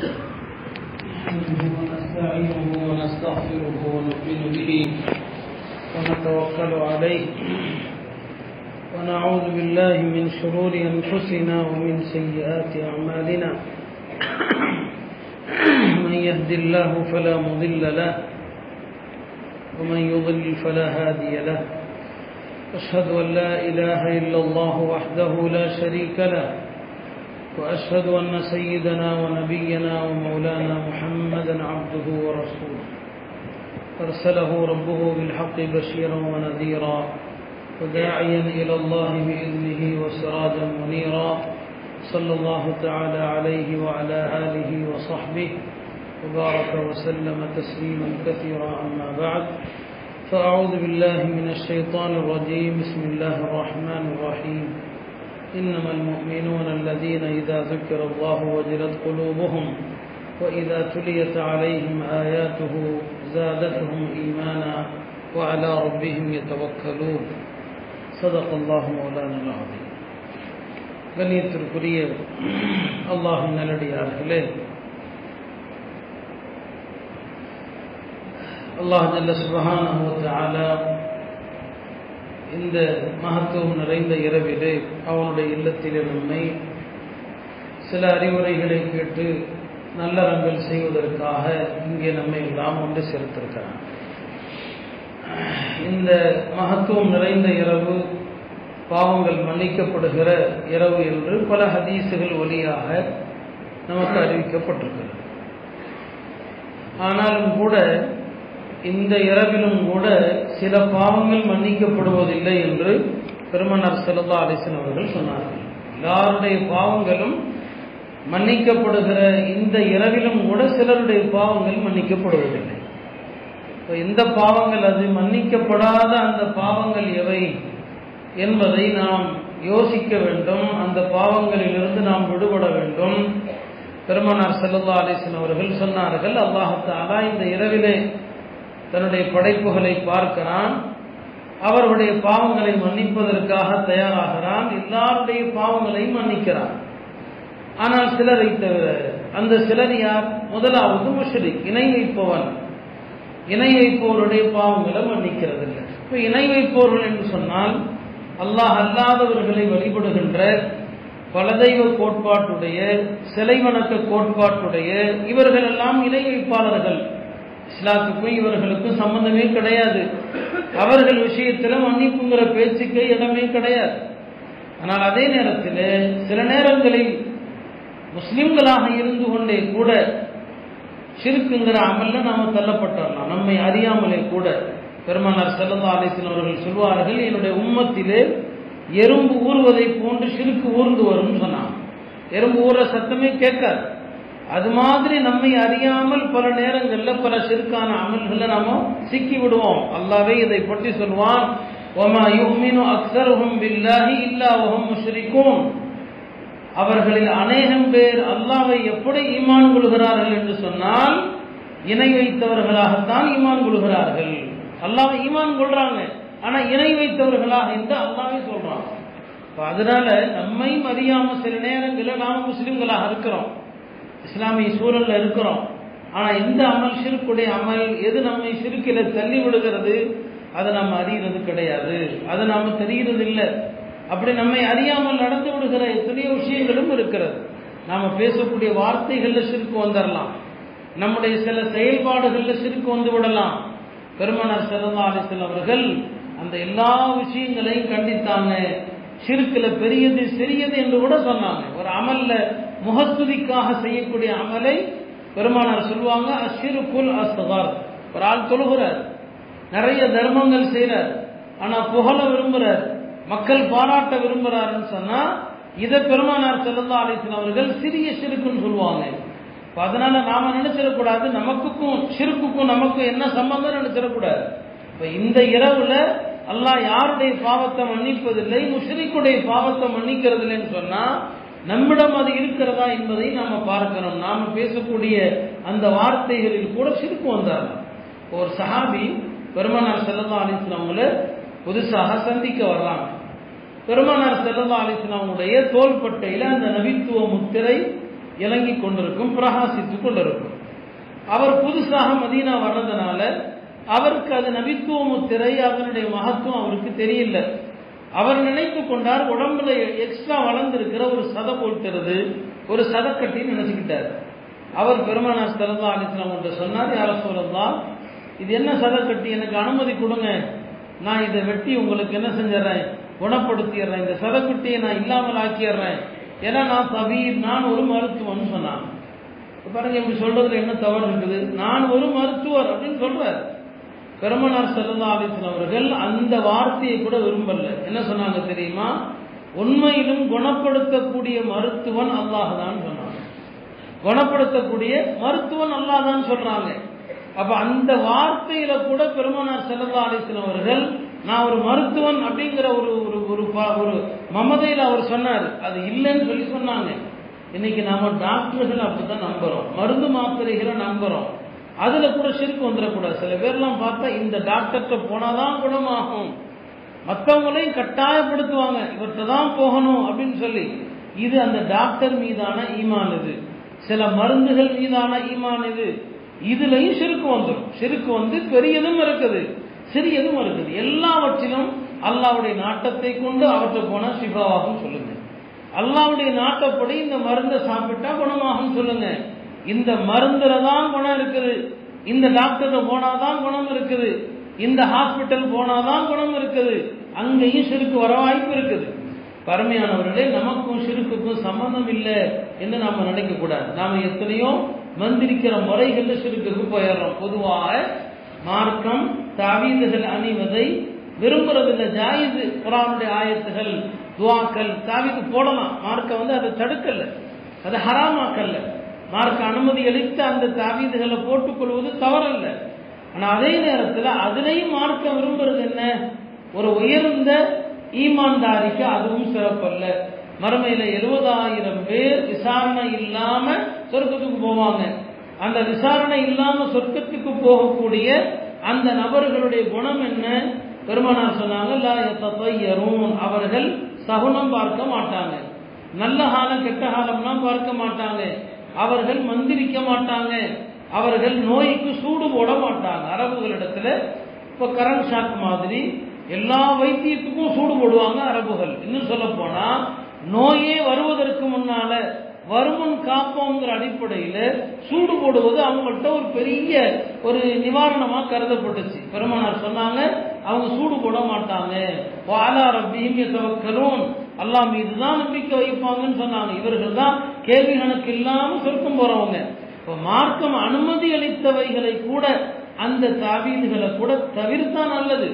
نحمده ونستعينه ونستغفره ونؤمن به ونتوكل عليه ونعوذ بالله من شرور أنفسنا ومن سيئات أعمالنا من يهد الله فلا مضل له ومن يضلل فلا هادي له أشهد أن لا إله إلا الله وحده لا شريك له وأشهد أن سيدنا ونبينا ومولانا محمدا عبده ورسوله أرسله ربه بالحق بشيرا ونذيرا وداعيا إلى الله بإذنه وسراجا منيرا صلى الله تعالى عليه وعلى آله وصحبه وبارك وسلم تسليما كثيرا أما بعد فأعوذ بالله من الشيطان الرجيم بسم الله الرحمن الرحيم إنما المؤمنون الذين إذا ذكر الله وجلت قلوبهم وإذا تليت عليهم آياته زادتهم إيمانا وعلى ربهم يتوكلون صدق الله مولانا العظيم கண்ணியத்திற்குரிய அல்லாஹின் நல்லடியார்களே அல்லாஹ் ஜல்ல சுபஹானஹு தஆலா இந்த மகத்துவம் நிறைந்த இரவிலே அவனுடைய இல்லத்திலே நம்மை சில அறிவுரைகளை கேட்டு நல்லறங்கள் செய்வதற்காக இங்கே நம்மை எல்லாம் ஒன்று சேர்த்திருக்கிறான் இந்த மகத்துவம் நிறைந்த இரவு பாவங்கள் மன்னிக்கப்படுகிற இரவு என்று பல ஹதீசுகள் வழியாக நமக்கு அறிவிக்கப்பட்டிருக்கிறது ஆனாலும் கூட இந்த இரவிலும் கூட சில பாவங்கள் மன்னிக்கப்படுவதில்லை என்று பெருமனார் செல்லா அலிசன் அவர்கள் சொன்னார்கள் எல்லாருடைய பாவங்களும் மன்னிக்கப்படுகிற இந்த இரவிலும் கூட சிலருடைய பாவங்கள் மன்னிக்கப்படுவதில்லை இப்போ எந்த பாவங்கள் அது மன்னிக்கப்படாத அந்த பாவங்கள் எவை என்பதை நாம் யோசிக்க வேண்டும் அந்த பாவங்களிலிருந்து நாம் விடுபட வேண்டும் பெருமனார் செல்லல்லா அலிசன் அவர்கள் சொன்னார்கள் அல்லாஹத்தாலா இந்த இரவிலே தன்னுடைய படைப்புகளை பார்க்கிறான் அவர்களுடைய பாவங்களை மன்னிப்பதற்காக தயாராகிறான் எல்லாருடைய பாவங்களையும் மன்னிக்கிறான் ஆனால் சிலரை தவிர அந்த சிலர் யார் முதலாவது முஷரிக் இணை வைப்பவன் இணை வைப்பவருடைய பாவங்களை மன்னிக்கிறதில்லை இப்போ இணை வைப்பவர்கள் என்று சொன்னால் அல்லாஹ் அல்லாதவர்களை வழிபடுகின்ற பலதெய்வ கோட்பாட்டுடைய சிலை வணக்க கோட்பாட்டுடைய இவர்கள் எல்லாம் இணை வைப்பாளர்கள் இஸ்லாத்துக்கும் இவர்களுக்கும் சம்பந்தமே கிடையாது அவர்கள் விஷயத்தில் மன்னிப்புங்கிற பேச்சுக்கு இடமே கிடையாது ஆனால் அதே நேரத்தில் சில நேரங்களில் முஸ்லிம்களாக இருந்து கொண்டே கூட சிறுக்குங்கிற அமல்ல நாம தள்ளப்பட்டோம்னா நம்மை அறியாமலே கூட பெருமானார் செல்லந்தா அலிசன் அவர்கள் சொல்வார்கள் என்னுடைய உம்மத்திலே எறும்பு ஊறுவதை போன்று சிறுக்கு ஊர்ந்து வரும்னு சொன்னாங்க எறும்பு ஊற சத்தமே கேட்காது அது மாதிரி நம்மை அறியாமல் பல நேரங்களில் பல சிறுக்கான அமல்களை நாம சிக்கி விடுவோம் அல்லாவே இதை பற்றி சொல்வான் ஒமா யுமினு அக்சருஹும் பில்லாஹி இல்லாவஹும் முஷ்ரிகூன் அவர்களில் அநேகம் பேர் அல்லாவை எப்படி ஈமான் கொள்கிறார்கள் என்று சொன்னால் இணை வைத்தவர்களாகத்தான் ஈமான் கொள்கிறார்கள் அல்லாவை ஈமான் கொள்றாங்க ஆனா இணை வைத்தவர்களாக என்று அல்லாவே சொல்றாங்க அதனால நம்மையும் அறியாம சில நேரங்களில் நாம முஸ்லிம்களாக இருக்கிறோம் இஸ்லாமிய சூழல்ல இருக்கிறோம் ஆனா எந்த அமல் சிறுக்குடைய அமல் எது நம்மை சிறுக்கில தள்ளி விடுகிறது அதை நம்ம அறிகிறது கிடையாது அதை நாம தெரிகிறது இல்லை அப்படி நம்மை அறியாமல் நடந்து விடுகிற எத்தனையோ விஷயங்களும் இருக்கிறது நாம பேசக்கூடிய வார்த்தைகள்ல சிறுக்கு வந்துடலாம் நம்முடைய சில செயல்பாடுகள்ல சிறுக்கு வந்து விடலாம் பெருமனார் செல்லா அலிசல் அவர்கள் அந்த எல்லா விஷயங்களையும் கண்டித்தாங்க சிறுக்குல பெரியது சிறியது என்று கூட சொன்னாங்க ஒரு அமல்ல முகஸ்துதிக்காக செய்யக்கூடிய அமலை பெருமானார் சொல்லுவாங்க அஷிருக்குல் அஸ்தகார் ஒரு ஆள் தொழுகிறார் நிறைய தர்மங்கள் செய்கிறார் ஆனா புகழ விரும்புறார் மக்கள் பாராட்ட விரும்புறாருன்னு சொன்னா இதை பெருமானார் செல்லல்லா அலிசன் அவர்கள் சிறிய சிறுக்குன்னு சொல்லுவாங்க அதனால நாம நினைச்சிடக்கூடாது நமக்குக்கும் சிறுக்குக்கும் நமக்கும் என்ன சம்பந்தம் நினைச்சிடக்கூடாது இப்ப இந்த இரவுல அல்லாஹ் யாருடைய பாவத்தை மன்னிப்பதில்லை முஷ்ரிக்குடைய பாவத்தை மன்னிக்கிறது இல்லைன்னு சொன்னா நம்மிடம் அது இருக்கிறதா என்பதை நாம பார்க்கணும் நாம பேசக்கூடிய அந்த வார்த்தைகளில் கூட சிரிப்பு வந்தார்கள் ஒரு சஹாபி பெருமானார் செல்லல்லா அலிஸ்லாம் அவங்கள புதுசாக சந்திக்க வர்றாங்க பெருமானார் செல்லல்லா அலிஸ்லாம் அவங்களுடைய தோள்பட்டையில அந்த நபித்துவ முத்திரை இலங்கிக் கொண்டிருக்கும் பிரகாசித்துக் கொண்டிருக்கும் அவர் புதுசாக மதீனா வர்றதுனால அவருக்கு அது நபித்துவம் திரை அதனுடைய மகத்துவம் அவருக்கு தெரியல அவர் நினைத்து கொண்டார் உடம்புல எக்ஸ்ட்ரா வளர்ந்திருக்கிற ஒரு சதை போட்டுறது ஒரு சதக்கட்டின்னு நினைச்சுக்கிட்டார் அவர் பெருமானார் சரதா அலிஸ்லாம் ஒன்று சொன்னார் யார சொல்லலாம் இது என்ன சதக்கட்டி எனக்கு அனுமதி கொடுங்க நான் இதை வெட்டி உங்களுக்கு என்ன செஞ்சிடறேன் குணப்படுத்திடுறேன் இந்த சதக்கட்டியை நான் இல்லாமல் ஆக்கிடுறேன் ஏன்னா நான் தவீர் நான் ஒரு மருத்துவம்னு சொன்னான் பாருங்க இப்படி சொல்றதுல என்ன தவறு இருக்குது நான் ஒரு மருத்துவர் அப்படின்னு சொல்றார் பெருமனார் செல்லா ஆலிசன் அவர்கள் அந்த வார்த்தையை கூட விரும்பல என்ன சொன்னாங்க தெரியுமா உண்மையிலும் குணப்படுத்தக்கூடிய மருத்துவன் அல்லாஹ் தான் சொன்னாங்க குணப்படுத்தக்கூடிய மருத்துவன் அல்லாஹ் தான் சொல்றாங்க அப்ப அந்த வார்த்தையில கூட பெருமனார் செல்லா அலிசன் அவர்கள் நான் ஒரு மருத்துவன் அப்படிங்கிற ஒரு ஒரு ஒரு ஒரு மமதையில் அவர் சொன்னார் அது இல்லைன்னு சொல்லி சொன்னாங்க இன்னைக்கு நாம டாக்டர்கள் அப்படித்தான் நம்புறோம் மருந்து மாத்திரைகளை நம்புறோம் அதுல கூட சிறுக்கு வந்துடக்கூடாது சில பேர்லாம் பார்த்தா இந்த டாக்டர்கிட்ட போனாதான் குணமாகும் மற்றவங்களையும் கட்டாயப்படுத்துவாங்க இவர்கிட்ட தான் போகணும் அப்படின்னு சொல்லி இது அந்த டாக்டர் மீதான ஈமான் இது சில மருந்துகள் மீதான ஈமான் இது இதுலயும் சிறுக்கு வந்துடும் சிறுக்கு வந்து பெரியதும் இருக்குது சிறியதும் இருக்குது எல்லாவற்றிலும் அல்லாவுடைய நாட்டத்தை கொண்டு அவற்றை போனா சிவாவாகும் சொல்லுங்க அல்லாவுடைய நாட்டப்படி இந்த மருந்தை சாப்பிட்டா குணமாகும் சொல்லுங்க இந்த மருந்துல தான் குணம் இருக்குது இந்த டாக்டர் போனாதான் குணம் இருக்குது இந்த ஹாஸ்பிட்டல் போனாதான் குணம் இருக்குது அங்கேயும் சிறுக்கு வர வாய்ப்பு இருக்குது பரமையானவர்களே நமக்கும் சிறுக்குக்கும் சம்பந்தம் இல்லை என்று நாம நினைக்க கூடாது நாம எத்தனையோ மந்திரிக்கிற முறைகள்ல சிறுக்குக்கு போயிடுறோம் பொதுவாக மார்க்கம் தாவீதுகள் அணிவதை விரும்புறதில்லை ஜாயிது குரானுடைய ஆயத்துகள் துவாக்கள் தாவிக்கு போடலாம் மார்க்க வந்து அதை தடுக்கல அதை ஹராமாக்கல்ல மார்க்க அனுமதி அளித்து அந்த தாவீதுகளை போட்டுக்கொள்வது தவறல்ல ஆனா அதே நேரத்தில் அதுலேயும் மார்க்க விரும்புறது என்ன ஒரு உயர்ந்த ஈமான்தாரிக்கு அதுவும் சிறப்பல்ல மறுமையில எழுபதாயிரம் பேர் விசாரணை இல்லாம சொர்க்கத்துக்கு போவாங்க அந்த விசாரணை இல்லாம சொர்க்கத்துக்கு போகக்கூடிய அந்த நபர்களுடைய குணம் என்ன பெருமானார் சொன்னாங்க அவர்கள் சகுனம் பார்க்க மாட்டாங்க நல்ல காலம் கெட்ட காலம்லாம் பார்க்க மாட்டாங்க அவர்கள் மந்திரிக்க மாட்டாங்க அவர்கள் நோய்க்கு சூடு போட மாட்டாங்க அரபுகளிடத்துல இப்போ கரண்ட் ஷாக் மாதிரி எல்லா வைத்தியத்துக்கும் சூடு போடுவாங்க அரபுகள் இன்னும் சொல்ல போனா நோயே வருவதற்கு முன்னால வருமுன் காப்போங்கிற அடிப்படையில் சூடு போடுவது அவங்கள்ட்ட ஒரு பெரிய ஒரு நிவாரணமாக கருதப்பட்டுச்சு பெருமானார் சொன்னாங்க அவங்க சூடு போட மாட்டாங்க வாலா ரப்பியும் தவக்கலும் அல்லாஹ் மீது தான் நம்பிக்கை வைப்பாங்கன்னு சொன்னாங்க இவர்கள் தான் கேள்வி கணக்கு இல்லாமல் சொர்க்கம் போறவங்க இப்போ மார்க்கம் அனுமதி அளித்தவைகளை கூட அந்த தாவீதுகளை கூட தவிர்த்தா நல்லது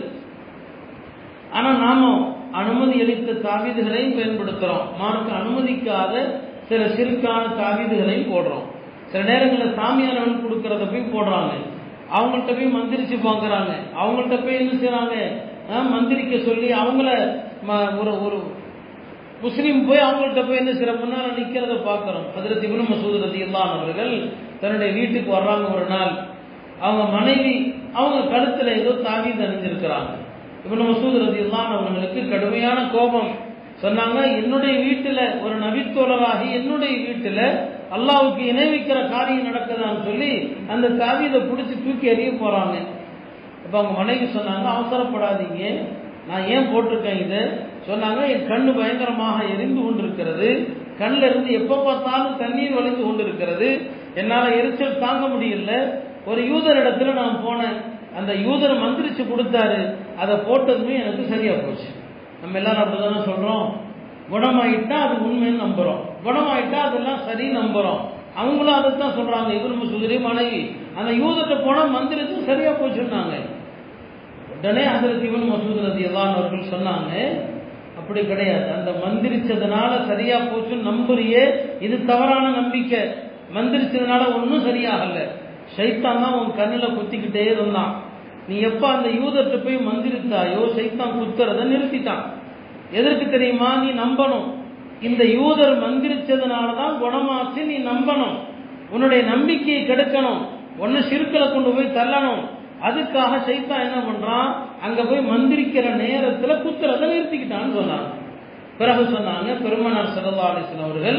ஆனா நாம அனுமதி அளித்த தாவீதுகளையும் பயன்படுத்துறோம் மார்க்க அனுமதிக்காத சில சிறுக்கான தாவீதுகளையும் போடுறோம் சில நேரங்களில் சாமியானவன் கொடுக்கறத போய் போடுறாங்க அவங்கள்ட்ட போய் மந்திரிச்சு பார்க்குறாங்க அவங்கள்ட்ட போய் என்ன செய்றாங்க மந்திரிக்க சொல்லி அவங்கள ஒரு ஒரு முஸ்லீம் போய் அவங்கள்ட்ட போய் என்ன சில முன்னால் நிற்கிறத பார்க்குறோம் அதில் திபுன மசூத் ரதி அவர்கள் தன்னுடைய வீட்டுக்கு வர்றாங்க ஒரு நாள் அவங்க மனைவி அவங்க கழுத்தில் ஏதோ தாவீது அணிஞ்சிருக்கிறாங்க இவனு மசூத் ரதி அவர்களுக்கு கடுமையான கோபம் சொன்னாங்க என்னுடைய வீட்டில் ஒரு நபித்தோழராகி என்னுடைய வீட்டில் அல்லாவுக்கு இணை வைக்கிற காரியம் நடக்குதான்னு சொல்லி அந்த தாவீதை பிடிச்சி தூக்கி எறிய போறாங்க இப்போ அவங்க மனைவி சொன்னாங்க அவசரப்படாதீங்க நான் ஏன் போட்டிருக்கேன் இது சொன்னாங்க என் கண்ணு பயங்கரமாக எரிந்து கொண்டிருக்கிறது கண்ணில் இருந்து எப்போ பார்த்தாலும் தண்ணீர் வலிந்து கொண்டிருக்கிறது என்னால் எரிச்சல் தாங்க முடியல ஒரு யூதர் இடத்துல நான் போனேன் அந்த யூதர் மந்திரிச்சு கொடுத்தாரு அதை போட்டதுமே எனக்கு சரியா போச்சு நம்ம எல்லாரும் அப்படிதானே சொல்றோம் குணமாயிட்டா அது உண்மைன்னு நம்புறோம் குணமாயிட்டா அதெல்லாம் சரி நம்புறோம் அவங்களும் அதைத்தான் சொல்றாங்க இவரு சுதிரி மனைவி அந்த யூதத்தை போனா மந்திரிச்சு சரியா போச்சுன்னாங்க உடனே அதற்கு இவன் மசூத் ரதி அவர்கள் சொன்னாங்க அப்படி கிடையாது அந்த மந்திரிச்சதுனால சரியா போச்சுன்னு நம்புறியே இது தவறான நம்பிக்கை மந்திரிச்சதுனால ஒன்றும் சரியாகல சைத்தான் தான் உன் கண்ணில் குத்திக்கிட்டே இருந்தான் நீ எப்ப அந்த யூதர்கிட்ட போய் மந்திரித்தாயோ சைத்தான் குத்துறத நிறுத்திட்டான் எதற்கு தெரியுமா நீ நம்பணும் இந்த யூதர் மந்திரிச்சதுனால தான் குணமாச்சு நீ நம்பணும் உன்னுடைய நம்பிக்கையை கெடுக்கணும் ஒன்னு சிறுக்களை கொண்டு போய் தள்ளணும் அதுக்காக சைத்தான் என்ன பண்றான் அங்க போய் மந்திரிக்கிற நேரத்துல குத்துறத நிறுத்திக்கிட்டான்னு சொன்னாங்க பிறகு சொன்னாங்க பெருமனார் சல்லா அலிஸ்லாம் அவர்கள்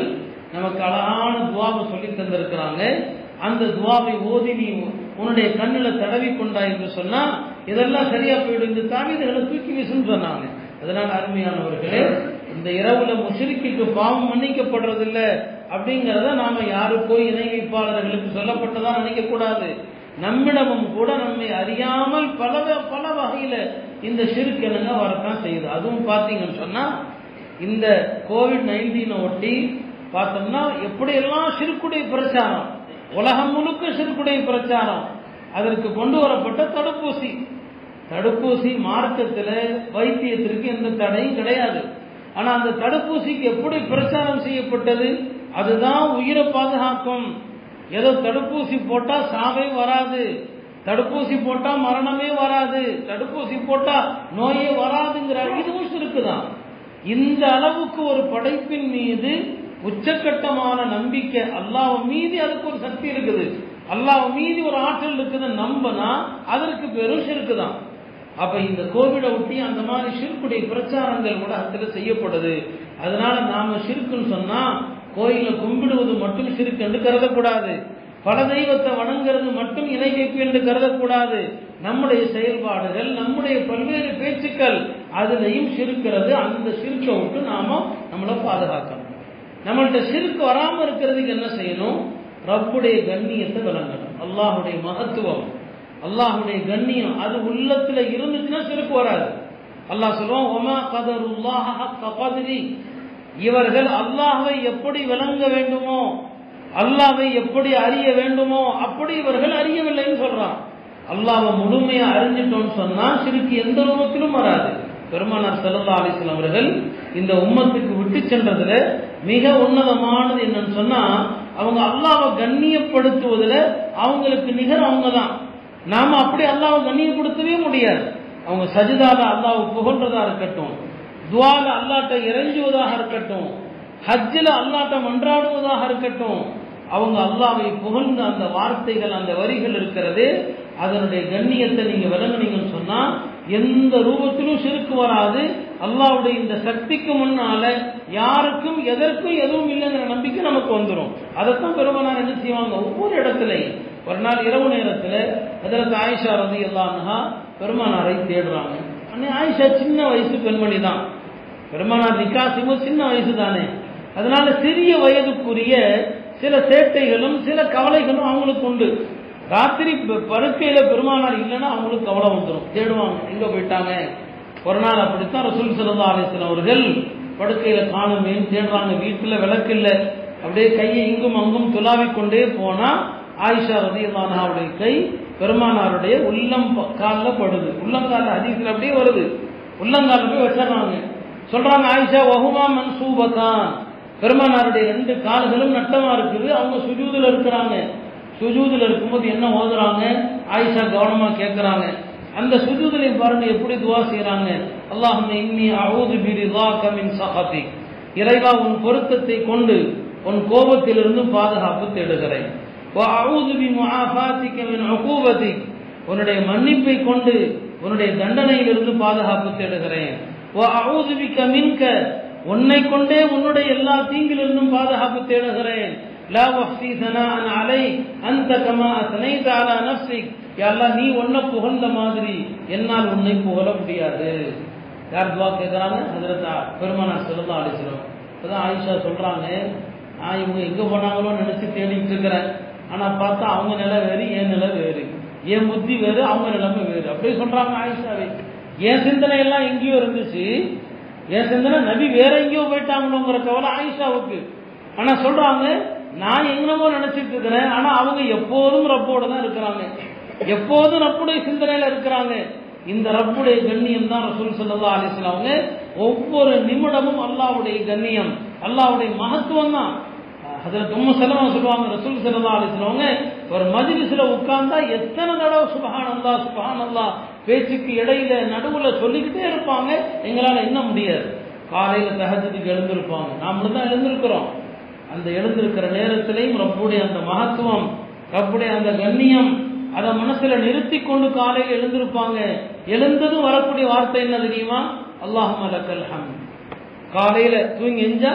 நமக்கு அழகான துவாவை சொல்லி தந்திருக்கிறாங்க அந்த துவாவை ஓதி நீ உன்னுடைய கண்ணில் தடவி கொண்டா என்று சொன்னா இதெல்லாம் சரியா போயிடும் இந்த தாவீதுகளை தூக்கி வீசுன்னு சொன்னாங்க அதனால அருமையானவர்களே இந்த இரவுல முஷரிக்கு பாவம் மன்னிக்கப்படுறதில்ல அப்படிங்கிறத நாம யாருக்கோ இணை வைப்பாளர்களுக்கு சொல்லப்பட்டதா நினைக்க கூடாது நம்மிடமும் கூட நம்மை அறியாமல் பல பல வகையில இந்த சிறுக்கு என்னங்க வரத்தான் செய்யுது அதுவும் பார்த்தீங்கன்னு சொன்னா இந்த கோவிட் நைன்டீனை ஒட்டி பார்த்தோம்னா எப்படியெல்லாம் சிறுக்குடைய பிரச்சாரம் உலகம் முழுக்க சிறுக்குடைய பிரச்சாரம் அதற்கு கொண்டு வரப்பட்ட தடுப்பூசி தடுப்பூசி மார்க்கத்தில் வைத்தியத்திற்கு எந்த தடையும் கிடையாது ஆனா அந்த தடுப்பூசிக்கு எப்படி பிரச்சாரம் செய்யப்பட்டது அதுதான் உயிரை பாதுகாக்கும் ஏதோ தடுப்பூசி போட்டா சாவே வராது தடுப்பூசி போட்டா மரணமே வராது தடுப்பூசி போட்டா நோயே வராதுங்கிற இதுவும் இருக்குதான் இந்த அளவுக்கு ஒரு படைப்பின் மீது உச்சக்கட்டமான நம்பிக்கை அல்லாஹ் மீது அதுக்கு ஒரு சக்தி இருக்குது அல்லாஹ் மீது ஒரு ஆற்றல் இருக்குது நம்பனா அதற்கு பெரும் இருக்குதான் அப்ப இந்த கோவிடை ஒட்டி அந்த மாதிரி சிறுக்குடைய பிரச்சாரங்கள் கூட அதுல செய்யப்படுது அதனால நாம சிறுக்குன்னு சொன்னா கோயில கும்பிடுவது மட்டும் சிறுக்கு என்று கருதக்கூடாது பல தெய்வத்தை வணங்குறது மட்டும் இணை வைப்பு என்று கருதக்கூடாது நம்முடைய செயல்பாடுகள் நம்முடைய பல்வேறு பேச்சுக்கள் அதுலையும் சிறுக்கிறது அந்த சிறுக்கை விட்டு நாம நம்மளை பாதுகாக்கணும் நம்மள்ட்ட சிறுக்கு வராம இருக்கிறதுக்கு என்ன செய்யணும் ரப்புடைய கண்ணியத்தை விளங்கணும் அல்லாஹுடைய மகத்துவம் அல்லாஹுடைய கண்ணியம் அது உள்ளத்துல இருந்துச்சுன்னா சிறுக்கு வராது அல்லாஹ் சொல்லுவான் ஒமா கதருல்லாஹ கதிரி இவர்கள் அல்லாஹை எப்படி விளங்க வேண்டுமோ அல்லாவை எப்படி அறிய வேண்டுமோ அப்படி இவர்கள் அறியவில்லைன்னு சொல்றான் அல்லாவை முழுமையா அறிஞ்சிட்டோம்னு சொன்னா சிறுக்கு எந்த ரூபத்திலும் வராது பெருமானார் செல்லல்லா அலிஸ்லாம் அவர்கள் இந்த உம்மத்துக்கு விட்டு சென்றதுல மிக உன்னதமானது என்னன்னு சொன்னா அவங்க அல்லாவை கண்ணியப்படுத்துவதில் அவங்களுக்கு நிகர் அவங்க தான் நாம அப்படி அல்லாவை கண்ணியப்படுத்தவே முடியாது அவங்க சஜிதால அல்லாவை புகழ்றதா இருக்கட்டும் துவால அல்லாட்ட இறைஞ்சுவதாக இருக்கட்டும் ஹஜ்ஜில் அல்லாட்ட மன்றாடுவதாக இருக்கட்டும் அவங்க அல்லாவை புகழ்ந்த அந்த வார்த்தைகள் அந்த வரிகள் இருக்கிறது அதனுடைய கண்ணியத்தை நீங்க விளங்குனீங்கன்னு சொன்னா எந்த ரூபத்திலும் சிறுக்கு வராது அல்லாவுடைய இந்த சக்திக்கு முன்னால யாருக்கும் எதற்கும் எதுவும் இல்லைங்கிற நம்பிக்கை நமக்கு வந்துடும் அதைத்தான் பெருமனார் என்ன செய்வாங்க ஒவ்வொரு இடத்துலையும் ஒரு நாள் இரவு நேரத்தில் அதற்கு ஆயிஷா ரதி எல்லாம்னா பெருமானாரை தேடுறாங்க அன்னை ஆயிஷா சின்ன வயசு பெண்மணி தான் பெருமானார் நிக்காசிமும் சின்ன வயசு தானே அதனால சிறிய வயதுக்குரிய சில சேட்டைகளும் சில கவலைகளும் அவங்களுக்கு உண்டு ராத்திரி படுக்கையில பெருமானார் இல்லைன்னா அவங்களுக்கு கவலை வந்துடும் தேடுவாங்க எங்க போயிட்டாங்க ஒரு நாள் அப்படித்தான் ரசூல் சல்லா அலிஸ்லாம் அவர்கள் படுக்கையில காணுமேன்னு தேடுறாங்க வீட்டுல விளக்கு இல்லை அப்படியே கையை இங்கும் அங்கும் துலாவி கொண்டே போனா ஆயிஷா ரதியல்லானாவுடைய கை பெருமானாருடைய உள்ளம் காலில் படுது உள்ளங்கால அதிகத்தில் அப்படியே வருது உள்ளங்கால போய் வச்சிடறாங்க சொல்றாங்க ஆயிஷா வகுமா மன்சூபத்தான் பெருமானாருடைய ரெண்டு கால்களும் நட்டமா இருக்குது அவங்க சுஜூதில் இருக்கிறாங்க சுஜூதில் இருக்கும்போது என்ன ஓதுறாங்க ஆயிஷா கவனமா கேட்கிறாங்க அந்த சுஜூதிலையும் பாருங்க எப்படி துவா செய்யறாங்க அல்லாஹும் இன்னி அவுது பிரிதாக்க மின் சஹாபி இறைவா உன் பொருத்தத்தை கொண்டு உன் கோபத்திலிருந்து பாதுகாப்பு தேடுகிறேன் அவுது பி முஆஃபாத்திக மின் உகூபத்திக் உன்னுடைய மன்னிப்பை கொண்டு உன்னுடைய தண்டனையிலிருந்து பாதுகாப்பு தேடுகிறேன் அவுது பிக்க மின்க உன்னை கொண்டே உன்னுடைய எல்லா தீங்கிலிருந்தும் பாதுகாப்பு தேடுகிறேன் லா வஹ்சி சனாஅன் அலை அந்த கமா அஸ்னைத அலா நஃப்ஸிக் யா அல்லாஹ் நீ உன்னை புகழ்ந்த மாதிரி என்னால் உன்னை புகழ முடியாது யார் துவா கேட்குறாங்க ஹஜரத் பெருமானார் ஸல்லல்லாஹு அலைஹி வஸல்லம் இப்பதான் ஆயிஷா சொல்றாங்க நான் இவங்க எங்க போனாங்களோ நினைச்சு தேடிட்டு இருக்கிறேன் ஆனா பார்த்தா அவங்க நிலை வேறு என் நிலை வேறு என் புத்தி வேறு அவங்க நிலைமை வேறு அப்படியே சொல்றாங்க ஆயிஷாவே என் சிந்தனை எல்லாம் எங்கேயோ இருந்துச்சு என் சிந்தனை நபி வேற எங்கேயோ போயிட்டாங்களோங்கிற கவலை ஆயிஷாவுக்கு ஆனா சொல்றாங்க நான் எங்கனமோ நினைச்சிட்டு இருக்கிறேன் ஆனா அவங்க எப்போதும் ரப்போட தான் இருக்கிறாங்க எப்போதும் ரப்புடைய சிந்தனையில இருக்கிறாங்க இந்த ரப்புடைய கண்ணியம் தான் ரசூல் சல்லா அலிஸ்லாம் அவங்க ஒவ்வொரு நிமிடமும் அல்லாவுடைய கண்ணியம் அல்லாவுடைய மகத்துவம் தான் அதில் தும்ம செலவா சொல்லுவாங்க ரசூல் சல்லா அலிஸ்லவங்க ஒரு மஜிலிஸ்ல உட்கார்ந்தா எத்தனை தடவை சுபஹான் அல்லா சுபஹான் அல்லா பேச்சுக்கு இடையில நடுவுல சொல்லிக்கிட்டே இருப்பாங்க எங்களால் என்ன முடியாது காலையில தகஜத்துக்கு எழுந்திருப்பாங்க நாமளும் தான் எழுந்திருக்கிறோம் அந்த எழுந்திருக்கிற நேரத்திலையும் ரப்புடைய அந்த மகத்துவம் ரப்புடைய அந்த கண்ணியம் அதை மனசுல நிறுத்தி கொண்டு காலையில் எழுந்திருப்பாங்க எழுந்ததும் வரக்கூடிய வார்த்தை என்ன தெரியுமா அல்லாஹும் அலக்கல் ஹம் காலையில தூங்கி எஞ்சா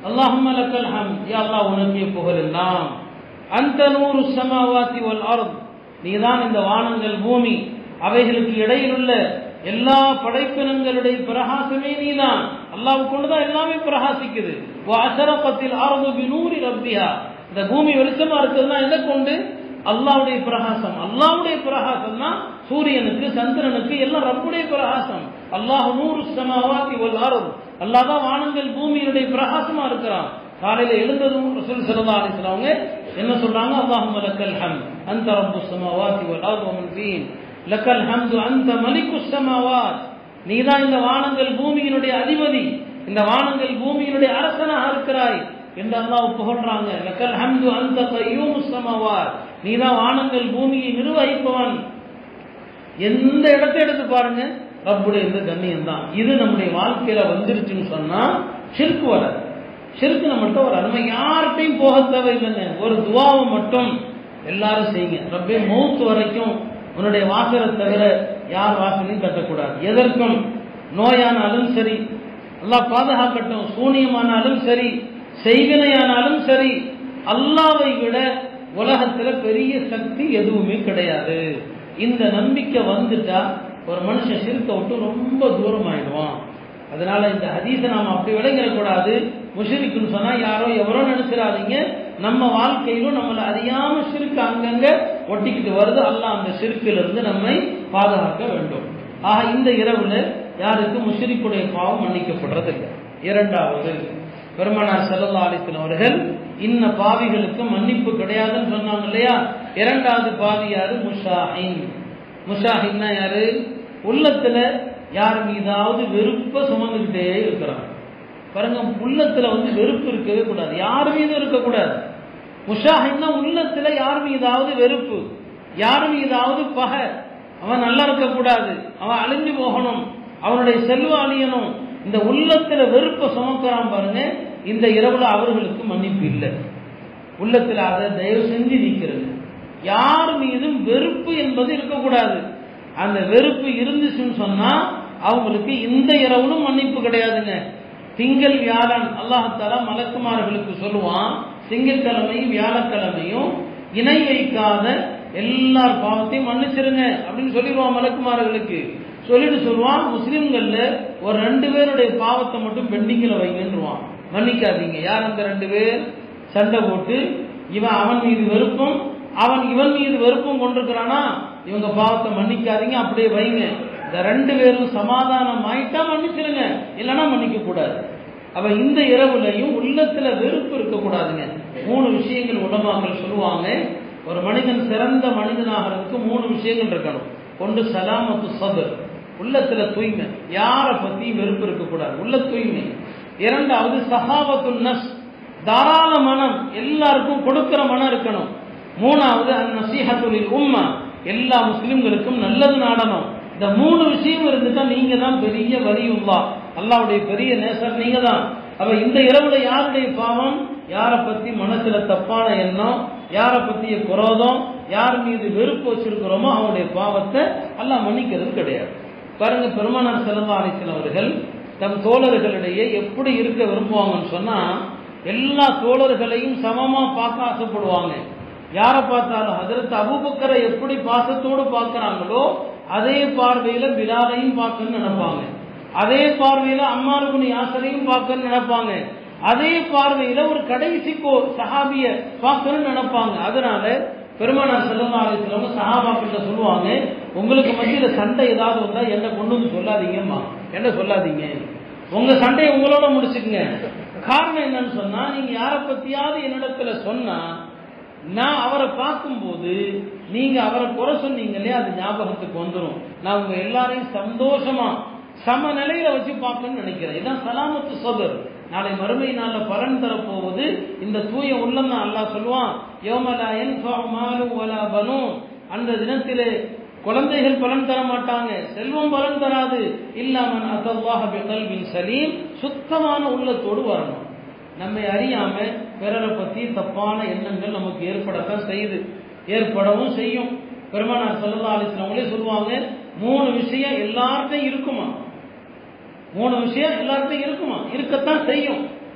அல்லாஹும் லக்கல் ஹம் யா அல்லாஹ் உனக்கே புகழெல்லாம் அந்த நூறு சமாவாத்தி வல் அர்த் நீதான் இந்த வானங்கள் பூமி அவைகளுக்கு இடையில் உள்ள எல்லா படைப்பினங்களுடைய பிரகாசமே நீதான் அல்லாஹ் கொண்டுதான் எல்லாமே பிரகாசிக்குது அசரப்பத்தில் ஆரம்பு பினூரி ரப்பியா இந்த பூமி வெளிச்சமா இருக்குதுன்னா எதை கொண்டு அல்லாவுடைய பிரகாசம் அல்லாவுடைய பிரகாசம் தான் சூரியனுக்கு சந்திரனுக்கு எல்லாம் ரப்புடைய பிரகாசம் அல்லாஹ் நூறு சமாவாத்தி வல் அருள் அல்லாஹ் தான் வானங்கள் பூமியினுடைய பிரகாசமா இருக்கிறான் காலையில எழுந்ததும் ரசூல் ஸல்லல்லாஹு அலைஹி வஸல்லம் அவங்க என்ன சொல்றாங்க அல்லாஹும்ம லக்கல் ஹம்த் அன்த ரப்புஸ் ஸமாவாதி வல் அர்தி வமன் ஃபீன் லக்கல் ஹம்து அன்த மலிகுஸ் ஸமாவாத் நீதான் இந்த வானங்கள் பூமியினுடைய அதிபதி இந்த வானங்கள் பூமியினுடைய அரசனாக இருக்கிறாய் என்று அல்லாஹ் புகழ்றாங்க லக்கல் ஹம்து அன்த கய்யூமுஸ் ஸமாவாத் நீதான் வானங்கள் பூமியை நிர்வகிப்பவன் எந்த இடத்தை எடுத்து பாருங்க ரப்புடைய இந்த கண்ணியம் தான் இது நம்முடைய வாழ்க்கையில வந்துருச்சுன்னு சொன்னா ஷிர்க் வராது ஷிர்க் நம்மகிட்ட ஒரு அருமை யார்கிட்டையும் போக தேவையில்லைங்க ஒரு துவாவை மட்டும் எல்லாரும் செய்யுங்க ரப்பே மௌத்து வரைக்கும் உன்னுடைய வாசலை தவிர யார் வாசலையும் கட்டக்கூடாது எதற்கும் நோயானாலும் சரி அல்லாஹ் பாதுகாக்கட்டும் சூனியமானாலும் சரி செய்வினையானாலும் சரி அல்லாவை விட உலகத்துல பெரிய சக்தி எதுவுமே கிடையாது இந்த நம்பிக்கை வந்துட்டா ஒரு மனுஷன் சிறுக்க விட்டு ரொம்ப தூரம் ஆயிடுவான் அதனால இந்த ஹதீஸை நாம் அப்படி விளங்கிடக்கூடாது முஷரிக்குன்னு சொன்னா யாரோ எவரோ நினைச்சிடாதீங்க நம்ம வாழ்க்கையிலும் நம்மளை அறியாம சிறுக்கு அங்கங்க ஒட்டிக்கிட்டு வருது அல்லாஹ் அந்த சிறுக்கிலிருந்து நம்மை பாதுகாக்க வேண்டும் ஆக இந்த இரவுல யாருக்கு முஷரிக்குடைய பாவம் மன்னிக்கப்படுறதில்லை இரண்டாவது பெருமனார் செல்லல்லா அலிஸ்லாம் அவர்கள் இன்ன பாவிகளுக்கு மன்னிப்பு கிடையாதுன்னு சொன்னாங்க இல்லையா இரண்டாவது பாவி யாரு முஷாஹின் முஷாஹின்னா யாரு உள்ளத்துல யார் மீதாவது வெறுப்ப சுமந்துக்கிட்டே இருக்கிறாங்க பாருங்க உள்ளத்துல வந்து வெறுப்பு இருக்கவே கூடாது யார் மீதும் இருக்கக்கூடாது முஷாஹின்னா உள்ளத்துல யார் மீதாவது வெறுப்பு யார் மீதாவது பகை அவன் நல்லா இருக்கக்கூடாது அவன் அழிஞ்சு போகணும் அவனுடைய செல்வ அழியணும் இந்த உள்ளத்துல வெறுப்பை சுமக்கிறான் பாருங்க இந்த இரவுல அவர்களுக்கு மன்னிப்பு இல்லை உள்ளத்துல அதை தயவு செஞ்சு நீக்கிறது யார் மீதும் வெறுப்பு என்பது இருக்கக்கூடாது அந்த வெறுப்பு இருந்துச்சுன்னு சொன்னா அவங்களுக்கு இந்த இரவுலும் மன்னிப்பு கிடையாதுங்க திங்கள் வியாழன் அல்லாஹால மலக்குமார்களுக்கு சொல்லுவான் திங்கட்கிழமையும் வியாழக்கிழமையும் இணை வைக்காத எல்லார் பாவத்தையும் மன்னிச்சிருங்க அப்படின்னு சொல்லிடுவான் மலக்குமார்களுக்கு சொல்லிட்டு சொல்லுவான் முஸ்லிம்கள்ல ஒரு ரெண்டு பேருடைய பாவத்தை மட்டும் பெண்டிங்கில் வைங்கன்றுவான் மன்னிக்காதீங்க யார் அந்த ரெண்டு பேர் சண்டை போட்டு இவன் அவன் மீது வெறுப்பும் அவன் இவன் மீது வெறுப்பும் கொண்டிருக்கிறானா இவங்க பாவத்தை மன்னிக்காதீங்க அப்படியே வைங்க இந்த ரெண்டு பேரும் சமாதானம் ஆயிட்டா மன்னிச்சிருங்க இல்லைன்னா மன்னிக்க கூடாது அப்ப இந்த இரவுலையும் உள்ளத்துல வெறுப்பு இருக்கக்கூடாதுங்க மூணு விஷயங்கள் உலமாக்கள் சொல்லுவாங்க ஒரு மனிதன் சிறந்த மனிதனாகிறதுக்கு மூணு விஷயங்கள் இருக்கணும் ஒன்று சலாமத்து சதர் உள்ளத்துல தூய்மை யாரை பத்தி வெறுப்பு இருக்கக்கூடாது உள்ள தூய்மை இரண்டாவது சகாபத்து நஸ் தாராள மனம் எல்லாருக்கும் கொடுக்கிற மனம் இருக்கணும் மூணாவது அந்த நசீஹத்துலில் உம்மா எல்லா முஸ்லிம்களுக்கும் நல்லது நாடணும் இந்த மூணு விஷயம் இருந்துட்டா நீங்க தான் பெரிய வலியுள்ளா அல்லாவுடைய பெரிய நேசர் நீங்க தான் அப்ப இந்த இரவுல யாருடைய பாவம் யாரை பத்தி மனசுல தப்பான எண்ணம் யாரை பத்திய குரோதம் யார் மீது வெறுப்பு வச்சிருக்கிறோமோ அவனுடைய பாவத்தை எல்லாம் மன்னிக்கிறது கிடையாது பாருங்க பெருமானார் செல்லா அலிசன் அவர்கள் தம் தோழர்களிடையே எப்படி இருக்க விரும்புவாங்கன்னு சொன்னா எல்லா தோழர்களையும் சமமா பார்க்க ஆசைப்படுவாங்க யாரை பார்த்தாலும் அதற்கு அபுபக்கரை எப்படி பாசத்தோடு பார்க்கறாங்களோ அதே பார்வையில பிலாலையும் பார்க்கணும்னு நினைப்பாங்க அதே பார்வையில அம்மாருகுனி யாசரையும் பார்க்கணும்னு நினைப்பாங்க அதே பார்வையில ஒரு கடைசி கோ சஹாபிய பார்க்கணும்னு நினைப்பாங்க அதனால பெருமானார் செல்லமா அலிஸ்லவங்க சஹாபாக்கிட்ட சொல்லுவாங்க உங்களுக்கு மத்தியில சண்டை ஏதாவது வந்தா என்ன கொண்டு வந்து சொல்லாதீங்கம்மா என்ன சொல்லாதீங்க உங்க சண்டையை உங்களோட முடிச்சுக்குங்க காரணம் என்னன்னு சொன்னா நீங்க யாரை பத்தியாவது என்னிடத்துல சொன்னா நான் அவரை பார்க்கும்போது நீங்க அவரை குறை சொன்னீங்க இல்லையா அது ஞாபகத்துக்கு வந்துடும் நான் உங்க எல்லாரையும் சந்தோஷமா சமநிலையில வச்சு பார்க்கணும்னு நினைக்கிறேன் இதான் சலாமத்து சோதர் நாளை மறுமை நாள்ல பலன் தரப்போவது இந்த தூய உள்ளம் தான் அல்லாஹ் சொல்லுவான் யோமலா என் வலா பனும் அந்த தினத்திலே குழந்தைகள் பலன் தர மாட்டாங்க செல்வம் பலன் தராது இல்லாமன் அசல்லாஹ் பிகல்பின் சலீம் சுத்தமான உள்ளத்தோடு வரணும் நம்மை அறியாம பிறரை பத்தி தப்பான எண்ணங்கள் நமக்கு ஏற்படத்தான் செய்யுது ஏற்படவும் செய்யும் பெருமானார் சல்லா அலிஸ்லாமங்களே சொல்லுவாங்க மூணு விஷயம் எல்லார்ட்டையும் இருக்குமா மூணு விஷயம் எல்லார்ட்டையும் இருக்குமா இருக்கத்தான் செய்யும்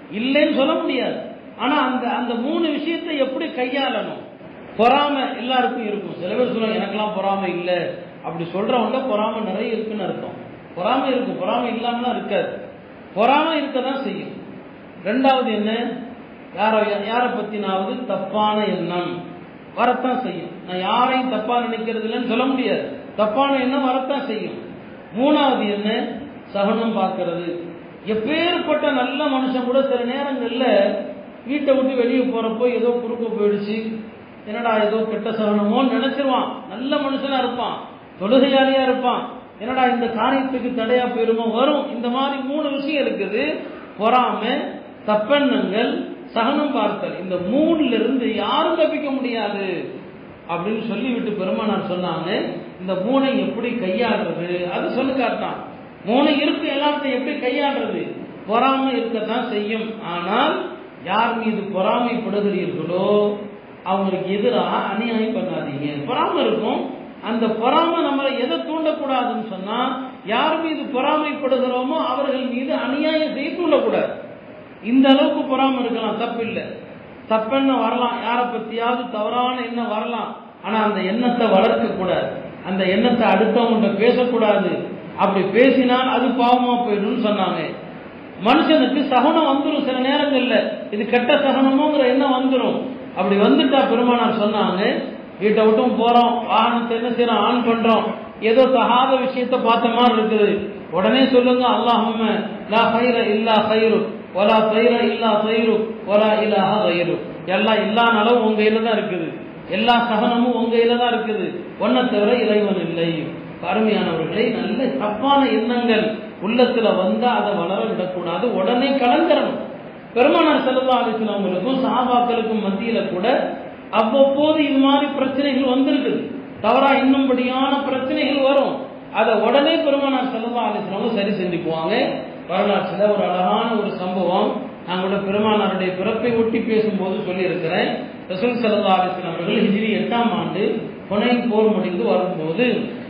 இல்லைன்னு சொல்ல முடியாது ஆனா அந்த அந்த மூணு விஷயத்தை எப்படி கையாளணும் பொறாமை எல்லாருக்கும் இருக்கும் சில பேர் சொல்லுவாங்க எனக்கெல்லாம் பொறாமை இல்லை அப்படி சொல்றவங்க பொறாமை நிறைய இருக்குன்னு அர்த்தம் பொறாமை இருக்கும் பொறாமை இல்லாமலாம் இருக்காது பொறாமை இருக்க தான் செய்யும் ரெண்டாவது என்ன யாரை யாரை பத்தினாவது தப்பான எண்ணம் வரத்தான் செய்யும் நான் யாரையும் தப்பா நினைக்கிறது இல்லைன்னு சொல்ல முடியாது தப்பான எண்ணம் வரத்தான் செய்யும் மூணாவது என்ன சகனம் பார்க்கிறது எப்பேற்பட்ட நல்ல மனுஷன் கூட சில நேரங்கள்ல வீட்டை விட்டு வெளியே போறப்போ ஏதோ குறுக்க போயிடுச்சு என்னடா ஏதோ கெட்ட சகனமோன்னு நினைச்சிருவான் நல்ல மனுஷனா இருப்பான் தொழுகையாளியா இருப்பான் என்னடா இந்த காரியத்துக்கு தடையா போயிருமோ வரும் இந்த மாதிரி மூணு விஷயம் இருக்குது பொறாமை தப்பெண்ணங்கள் சகனம் பார்த்தல் இந்த மூணுல இருந்து யாரும் தப்பிக்க முடியாது அப்படின்னு சொல்லிவிட்டு பெருமானார் சொன்னாங்க இந்த மூனை எப்படி கையாடுறது அது சொல்லி காட்டான் மூணு இருக்கு எல்லாத்தையும் எப்படி கையாடுறது பொறாமை இருக்கத்தான் செய்யும் ஆனால் யார் மீது பொறாமைப்படுகிறீர்களோ அவங்களுக்கு எதிராக அநியாயம் பண்ணாதீங்க பொறாமை இருக்கும் அந்த பொறாமை நம்மளை எதை தூண்டக்கூடாதுன்னு சொன்னா யார் மீது பொறாமைப்படுகிறோமோ அவர்கள் மீது அநியாயம் செய்ய தூண்டக்கூடாது இந்த அளவுக்கு பொறாமை இருக்கலாம் தப்பு இல்லை தப்பெண்ண வரலாம் யாரை பத்தியாவது தவறான எண்ணம் வரலாம் ஆனா அந்த எண்ணத்தை வளர்க்க கூடாது அந்த எண்ணத்தை அடுத்தவங்க பேசக்கூடாது அப்படி பேசினால் அது பாவமா போயிடும் சொன்னாங்க மனுஷனுக்கு சகனம் வந்துடும் சில நேரங்கள்ல இது கெட்ட சகனமோங்கிற எண்ணம் வந்துடும் அப்படி வந்துட்டா பெருமானார் சொன்னாங்க வீட்டை விட்டும் போறோம் வாகனத்தை என்ன செய்யறோம் ஆன் பண்றோம் ஏதோ தகாத விஷயத்த பார்த்த மாதிரி இருக்குது உடனே சொல்லுங்க அல்லாஹும்ம லா ஹைர இல்லா ஹைரு ஒலா தைர இல்லா தைரு ஒலா இல்லாஹ தைரு எல்லாம் இல்லானாலும் உங்க கையில தான் இருக்குது எல்லா சகனமும் உங்க கையில தான் இருக்குது ஒன்ன தவிர இறைவன் இல்லை அருமையானவர்களை நல்ல தப்பான எண்ணங்கள் உள்ளத்துல வந்தா அதை வளர விடக்கூடாது உடனே கலந்துடணும் பெருமானார் செல்லா அலிஸ்லாமங்களுக்கும் சஹாபாக்களுக்கும் மத்தியில கூட அவ்வப்போது இது மாதிரி பிரச்சனைகள் வந்திருக்குது தவறா இன்னும்படியான பிரச்சனைகள் வரும் அதை உடனே பெருமானார் செல்லா அலிஸ்லாமும் சரி செஞ்சுக்குவாங்க வரலாற்றில் ஒரு அழகான ஒரு சம்பவம் நான் கூட பெருமானாருடைய பிறப்பை ஒட்டி பேசும்போது சொல்லியிருக்கிறேன் ரசூல் சல்லா அலிஸ்லாம் அவர்கள் ஹிஜ்ரி எட்டாம் ஆண்டு புனை போர் முடிந்து வரும்போது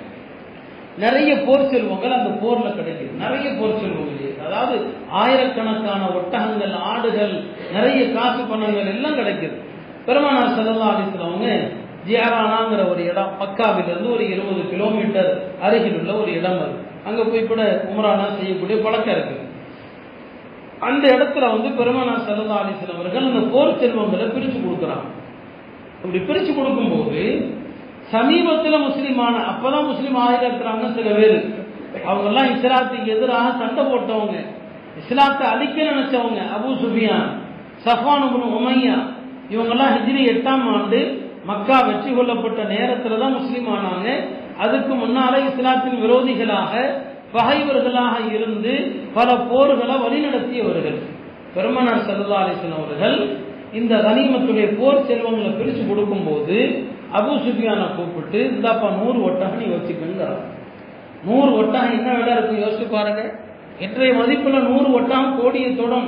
நிறைய போர் செல்வங்கள் அந்த போர்ல கிடைக்குது நிறைய போர் செல்வங்கள் அதாவது ஆயிரக்கணக்கான ஒட்டகங்கள் ஆடுகள் நிறைய காசு பணங்கள் எல்லாம் கிடைக்குது பெருமானார் சல்லா அலிஸ்லவங்க ஜியாரானாங்கிற ஒரு இடம் பக்காவிலிருந்து ஒரு இருபது கிலோமீட்டர் அருகில் உள்ள ஒரு இடம் அது அங்க போய் கூட உமரானா செய்யக்கூடிய பழக்கம் இருக்கு அந்த இடத்துல வந்து பெருமானார் சல்லா அலிஸ்லாம் அவர்கள் அந்த போர் செல்வங்களை பிரிச்சு கொடுக்குறாங்க அப்படி பிரிச்சு கொடுக்கும்போது சமீபத்தில் முஸ்லீமான அப்பதான் முஸ்லீம் ஆகிருக்கிறாங்க சில பேர் அவங்க எல்லாம் இஸ்லாத்துக்கு எதிராக சண்டை போட்டவங்க இஸ்லாத்தை அழிக்க நினைச்சவங்க அபு சுபியான் சஃபான் உமையா இவங்கெல்லாம் ஹிஜ்ரி எட்டாம் ஆண்டு மக்கா வெற்றி கொள்ளப்பட்ட நேரத்தில் தான் முஸ்லீம் ஆனாங்க அதுக்கு முன்னாலே இஸ்லாத்தின் விரோதிகளாக பகைவர்களாக இருந்து பல போர்களை வழிநடத்தியவர்கள் பெருமனார் சல்லா அலிஸ்லாம் அவர்கள் இந்த கனிமத்துடைய போர் செல்வங்களை பிரித்து கொடுக்கும்போது அபு சுஃபியானை கூப்பிட்டு இந்தாப்பா நூறு ஒட்டகம் நீ வச்சுக்கங்கிறார் நூறு ஒட்டகம் என்ன விட இருக்கு யோசிச்சு பாருங்க இன்றைய மதிப்புல நூறு ஒட்டகம் கோடியை தொடும்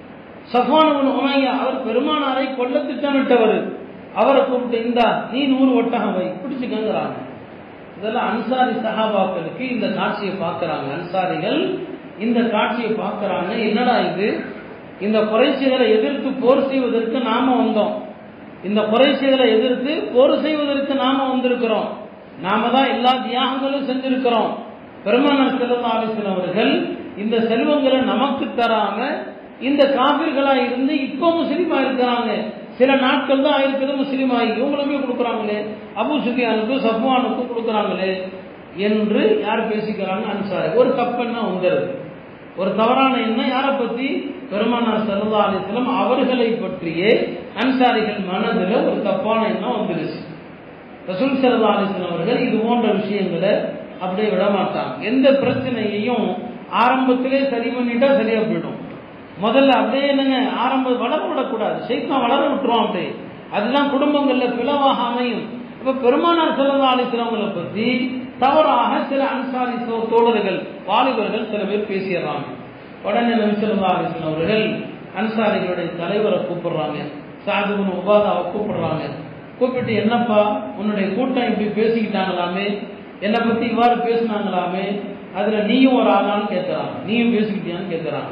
சஃபான் உமையா அவர் பெருமானாரை கொல்ல திட்டமிட்டவர் அவரை கூப்பிட்டு இந்தா நீ நூறு ஒட்டகம் வை பிடிச்சுக்கங்கிறாங்க இதெல்லாம் அன்சாரி சஹாபாக்களுக்கு இந்த காட்சியை பார்க்கறாங்க அன்சாரிகள் இந்த காட்சியை பார்க்கறாங்க என்னடா இது இந்த குறைச்சிகளை எதிர்த்து போர் செய்வதற்கு நாம வந்தோம் இந்த குறைசிகளை எதிர்த்து போர் செய்வதற்கு நாம வந்திருக்கிறோம் நாம தான் எல்லா தியாகங்களும் செஞ்சிருக்கிறோம் பெருமானார் செல்லா அலிஸ்லாம் அவர்கள் இந்த செல்வங்களை நமக்கு தராம இந்த காபிர்களா இருந்து இப்ப முஸ்லீமா இருக்கிறாங்க சில நாட்கள் தான் ஆயிருக்கிறது முஸ்லீம் ஆகி இவங்களுமே கொடுக்குறாங்களே அபு சுஃபியானுக்கும் சஃப்வானுக்கும் கொடுக்குறாங்களே என்று யார் பேசிக்கிறாங்க அன்சாரி ஒரு தப்பெண்ணம் வந்துடுது ஒரு தவறான எண்ணம் யாரை பத்தி பெருமானார் சல்லா அலிஸ்லாம் அவர்களை பற்றியே அன்சாரிகள் மனதில் ஒரு தப்பான எண்ணம் வந்துருச்சு ரசூல் சல்லா அலிஸ்லாம் அவர்கள் இது போன்ற விஷயங்களை அப்படியே விட மாட்டாங்க எந்த பிரச்சனையையும் ஆரம்பத்திலே சரி பண்ணிட்டா சரியா போயிடும் முதல்ல அப்படியே என்னங்க ஆரம்பம் வளர விடக்கூடாது சைத்தான் வளர விட்டுருவோம் அப்படியே அதுதான் குடும்பங்கள்ல பிளவாக அமையும் இப்ப பெருமானார் சல்லா அலிஸ்லாமங்களை பத்தி தவறாக சில அன்சாரி தோழர்கள் வாலிபர்கள் சில பேர் பேசிடுறாங்க உடனே நபிசல்லா அலிஸ்லாம் அவர்கள் அன்சாரிகளுடைய தலைவரை கூப்பிடுறாங்க சாதுபுன் உபாதாவை கூப்பிடுறாங்க கூப்பிட்டு என்னப்பா உன்னுடைய கூட்டம் இப்படி பேசிக்கிட்டாங்களாமே என்னை பத்தி இவ்வாறு பேசினாங்களாமே அதுல நீயும் ஒரு ஆளான்னு கேட்கிறாங்க நீயும் பேசிக்கிட்டியான்னு கேட்கிறாங்க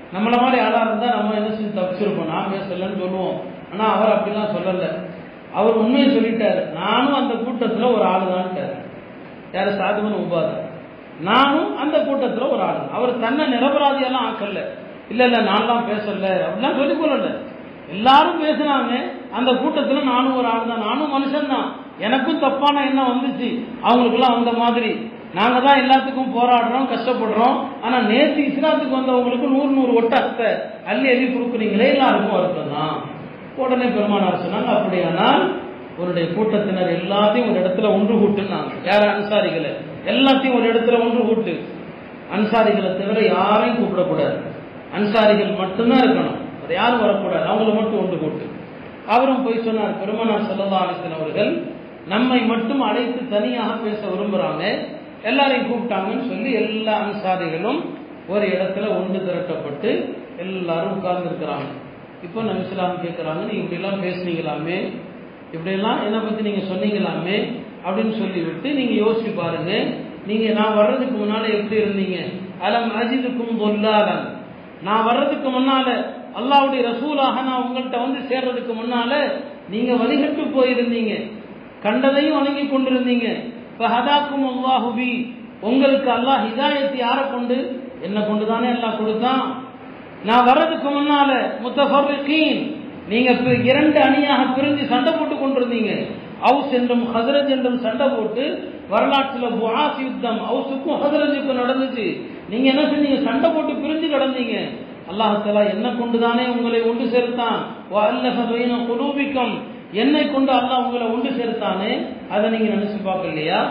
நம்மள மாதிரி ஆளா இருந்தா நம்ம என்ன செஞ்சு தப்பிச்சிருப்போம் நான் பேசலன்னு சொல்லுவோம் ஆனா அவர் அப்படிலாம் சொல்லல அவர் உண்மையை சொல்லிட்டாரு நானும் அந்த கூட்டத்துல ஒரு ஆளுதான்ட்டாரு யாரு சாதுவன் உபாத நானும் அந்த கூட்டத்துல ஒரு ஆளு அவர் தன்னை நிரபராதியெல்லாம் ஆக்கல இல்ல இல்ல நான்லாம் பேசல அப்படிலாம் சொல்லி கொள்ளல எல்லாரும் பேசுனாங்க அந்த கூட்டத்துல நானும் ஒரு ஆள் தான் நானும் மனுஷன் தான் எனக்கும் தப்பான எண்ணம் வந்துச்சு அவங்களுக்கெல்லாம் வந்த மாதிரி நாங்க தான் எல்லாத்துக்கும் போராடுறோம் கஷ்டப்படுறோம் ஆனா நேத்து இஸ்லாத்துக்கு வந்தவங்களுக்கு நூறு நூறு ஒட்டகத்தை அள்ளி அள்ளி கொடுக்குறீங்களே எல்லாருக்கும் வருத்தம் தான் உடனே பெருமானார் சொன்னாங்க அப்படியானால் உன்னுடைய கூட்டத்தினர் எல்லாத்தையும் ஒரு இடத்துல ஒன்று கூட்டுனாங்க யார் அன்சாரிகளை எல்லாத்தையும் ஒரு இடத்துல ஒன்று கூட்டு அன்சாரிகளை தவிர யாரையும் கூப்பிடக்கூடாது அன்சாரிகள் மட்டும்தான் இருக்கணும் அது யாரும் வரக்கூடாது அவங்கள மட்டும் ஒன்று கூட்டு அவரும் போய் சொன்னார் பெருமானார் சல்லா அலிசன் அவர்கள் நம்மை மட்டும் அழைத்து தனியாக பேச விரும்புறாங்க எல்லாரையும் கூப்பிட்டாங்கன்னு சொல்லி எல்லா அன்சாரிகளும் ஒரு இடத்துல ஒன்று திரட்டப்பட்டு எல்லாரும் உட்கார்ந்து இருக்கிறாங்க இப்போ நம்ம இஸ்லாம் கேட்குறாங்க நீங்க இப்படிலாம் பேசுனீங்களாமே இப்படியெல்லாம் என்னை பத்தி நீங்க சொன்னீங்களாமே அப்படின்னு சொல்லிவிட்டு நீங்க யோசிச்சு பாருங்க நீங்க நான் வர்றதுக்கு முன்னால எப்படி இருந்தீங்க அலம் அஜிதுக்கும் பொல்லாதன் நான் வர்றதுக்கு முன்னால அல்லாவுடைய ரசூலாக நான் உங்கள்கிட்ட வந்து சேர்றதுக்கு முன்னால நீங்க வழிகட்டு போயிருந்தீங்க கண்டதையும் வணங்கி கொண்டிருந்தீங்க இப்ப ஹதாக்கும் அல்லாஹுபி உங்களுக்கு அல்லாஹ் ஹிதாயத்தை யாரை கொண்டு என்ன கொண்டு தானே எல்லாம் கொடுத்தான் நான் வர்றதுக்கு முன்னால முத்தஃபர்ரிகீன் நீங்க பி- இரண்டு அணியாக பிரிஞ்சு சண்டை போட்டு கொண்டிருந்தீங்க அவுஸ் என்றும் ஹதரஜ் என்றும் சண்டை போட்டு வரலாற்றுல புஆஸ் யுத்தம் அவுஸுக்கும் ஹதரஜுக்கும் நடந்துச்சு நீங்க என்ன செஞ்சீங்க சண்டை போட்டு பிரிஞ்சு கிடந்தீங்க அல்லாஹ் என்ன கொண்டுதானே உங்களை ஒன்று சேர்த்தான் வஅல்லஃப பைன குலூபிக்கும் என்னை கொண்டு அல்லாஹ் உங்களை ஒன்று சேர்த்தானே அதை நீங்க நினைச்சு பார்க்கலையா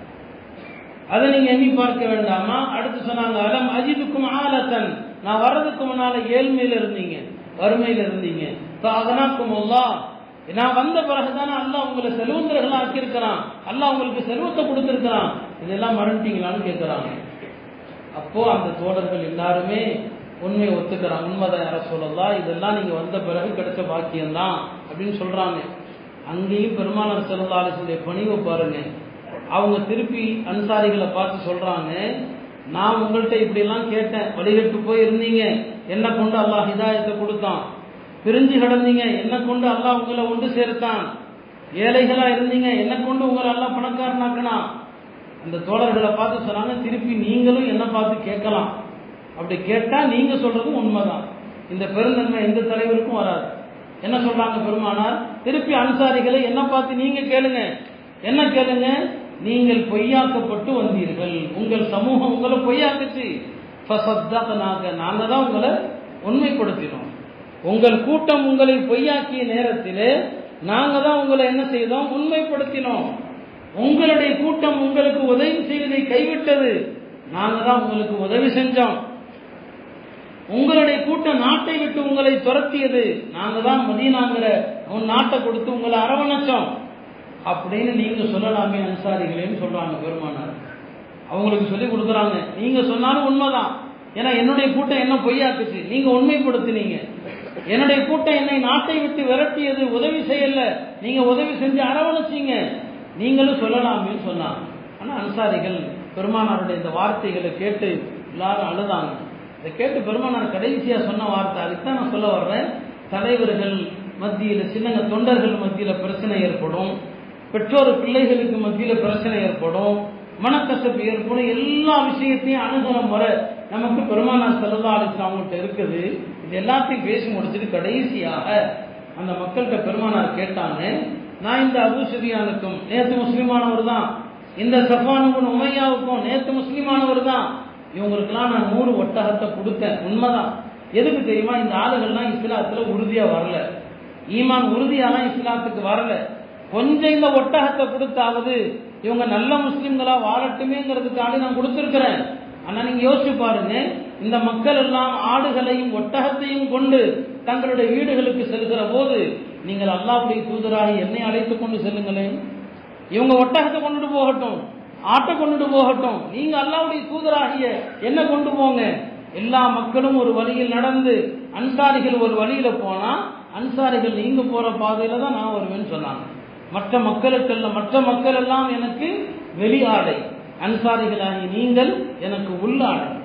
அதை நீங்க எண்ணி பார்க்க வேண்டாமா அடுத்து சொன்னாங்க அலம் அஜிதுக்கும் ஆலத்தன் நான் வர்றதுக்கு முன்னால ஏழ்மையில இருந்தீங்க வறுமையில இருந்தீங்க அதனாக்கும் நான் வந்த பிறகுதானே அல்லாஹ் உங்களை செல்வந்தர்களா ஆக்கியிருக்கிறான் அல்லாஹ் உங்களுக்கு செல்வத்தை கொடுத்திருக்கிறான் இதெல்லாம் மறந்துட்டீங்களான்னு கேட்கிறாங்க அப்போ அந்த தோழர்கள் எல்லாருமே உண்மையை ஒத்துக்கிறாங்க உண்மைதான் யார சொல்லலாம் இதெல்லாம் நீங்க வந்த பிறகு கிடைச்ச பாக்கியம்தான் அப்படின்னு சொல்றாங்க அங்கேயும் பெருமானார் செல்லல்லாலுடைய பணிவை பாருங்க அவங்க திருப்பி அன்சாரிகளை பார்த்து சொல்றாங்க நான் உங்கள்கிட்ட இப்படி எல்லாம் கேட்டேன் வழிகட்டு போய் இருந்தீங்க என்ன கொண்டு அல்லாஹ் ஹிதாயத்தை கொடுத்தான் பிரிஞ்சு கிடந்தீங்க என்ன கொண்டு அல்லாஹ் உங்களை ஒன்று சேர்த்தான் ஏழைகளா இருந்தீங்க என்ன கொண்டு உங்களை அல்லாஹ் பணக்காரனாக்கினான் அந்த தோழர்களை பார்த்து சொன்னாங்க திருப்பி நீங்களும் என்ன பார்த்து கேட்கலாம் அப்படி கேட்டா நீங்க சொல்றதும் உண்மைதான் இந்த பெருந்தன்மை எந்த தலைவருக்கும் வராது என்ன சொல்றாங்க பெருமானார் திருப்பி அன்சாரிகளை என்ன பார்த்து நீங்க கேளுங்க என்ன கேளுங்க நீங்கள் பொய்யாக்கப்பட்டு வந்தீர்கள் உங்கள் சமூகம் உங்களை பொய்யாக்குச்சு ஃபசத்தகனாக நாங்க தான் உங்களை உண்மைப்படுத்தினோம் உங்கள் கூட்டம் உங்களை பொய்யாக்கிய நேரத்திலே நாங்க தான் உங்களை என்ன செய்தோம் உண்மைப்படுத்தினோம் உங்களுடைய கூட்டம் உங்களுக்கு உதவி செய்வதை கைவிட்டது நாங்க தான் உங்களுக்கு உதவி செஞ்சோம் உங்களுடைய கூட்டம் நாட்டை விட்டு உங்களை துரத்தியது நாங்க தான் மதீனாங்கிற உன் நாட்டை கொடுத்து உங்களை அரவணைச்சோம் அப்படின்னு நீங்க சொல்லலாமே அன்சாரிகளேன்னு சொல்றாங்க பெருமானார் அவங்களுக்கு சொல்லி கொடுக்குறாங்க நீங்க சொன்னாலும் உண்மைதான் ஏன்னா என்னுடைய கூட்டம் என்ன பொய்யாக்குச்சு நீங்க உண்மைப்படுத்தினீங்க என்னுடைய கூட்டம் என்னை நாட்டை விட்டு விரட்டியது உதவி செய்யல நீங்க உதவி செஞ்சு அரவணைச்சீங்க நீங்களும் சொல்லலாமேன்னு சொன்னாங்க ஆனா அன்சாரிகள் பெருமானாருடைய இந்த வார்த்தைகளை கேட்டு எல்லாரும் அழுதாங்க இதை கேட்டு பெருமானார் கடைசியா சொன்ன வார்த்தை அதுக்கு தான் நான் சொல்ல வர்றேன் தலைவர்கள் மத்தியில் சின்னங்க தொண்டர்கள் மத்தியில் பிரச்சனை ஏற்படும் பெற்றோர் பிள்ளைகளுக்கு மத்தியில் பிரச்சனை ஏற்படும் மனக்கசப்பு ஏற்படும் எல்லா விஷயத்தையும் அணுகிற முறை நமக்கு பெருமானார் செல்லதா அலிஸ்லாம் அவங்கள்ட்ட இருக்குது இது எல்லாத்தையும் பேசி முடிச்சுட்டு கடைசியாக அந்த மக்கள்கிட்ட பெருமானார் கேட்டாங்க நான் இந்த அபு சுஃபியானுக்கும் நேத்து முஸ்லிமானவர் தான் இந்த சஃபானுக்கும் உமையாவுக்கும் நேத்து முஸ்லிமானவர் தான் இவங்களுக்கெல்லாம் நான் நூறு ஒட்டகத்தை கொடுத்தேன் உண்மைதான் எதுக்கு தெரியுமா இந்த ஆளுகள்லாம் இஸ்லாத்துல உறுதியா வரல ஈமான் உறுதியாலாம் இஸ்லாத்துக்கு வரல கொஞ்சம் இந்த ஒட்டகத்தை கொடுத்தாவது இவங்க நல்ல முஸ்லிம்களா வாழட்டுமேங்கிறதுக்காக நான் கொடுத்துருக்கிறேன் ஆனா நீங்க யோசிச்சு பாருங்க இந்த மக்கள் எல்லாம் ஆடுகளையும் ஒட்டகத்தையும் கொண்டு தங்களுடைய வீடுகளுக்கு செல்கிற போது நீங்கள் அல்லாவுடைய தூதராக என்னை அழைத்துக் கொண்டு செல்லுங்களேன் இவங்க ஒட்டகத்தை கொண்டுட்டு போகட்டும் ஆட்டை கொண்டுட்டு போகட்டும் நீங்க அல்லாவுடைய தூதராகிய என்ன கொண்டு போங்க எல்லா மக்களும் ஒரு வழியில் நடந்து அன்சாரிகள் ஒரு வழியில போனா அன்சாரிகள் நீங்க போற பாதையில தான் நான் வருவேன்னு சொன்னாங்க மற்ற மக்களுக்கெல்லாம் மற்ற மக்கள் எல்லாம் எனக்கு வெளி ஆடை அன்சாரிகளாகி நீங்கள் எனக்கு உள்ளாடை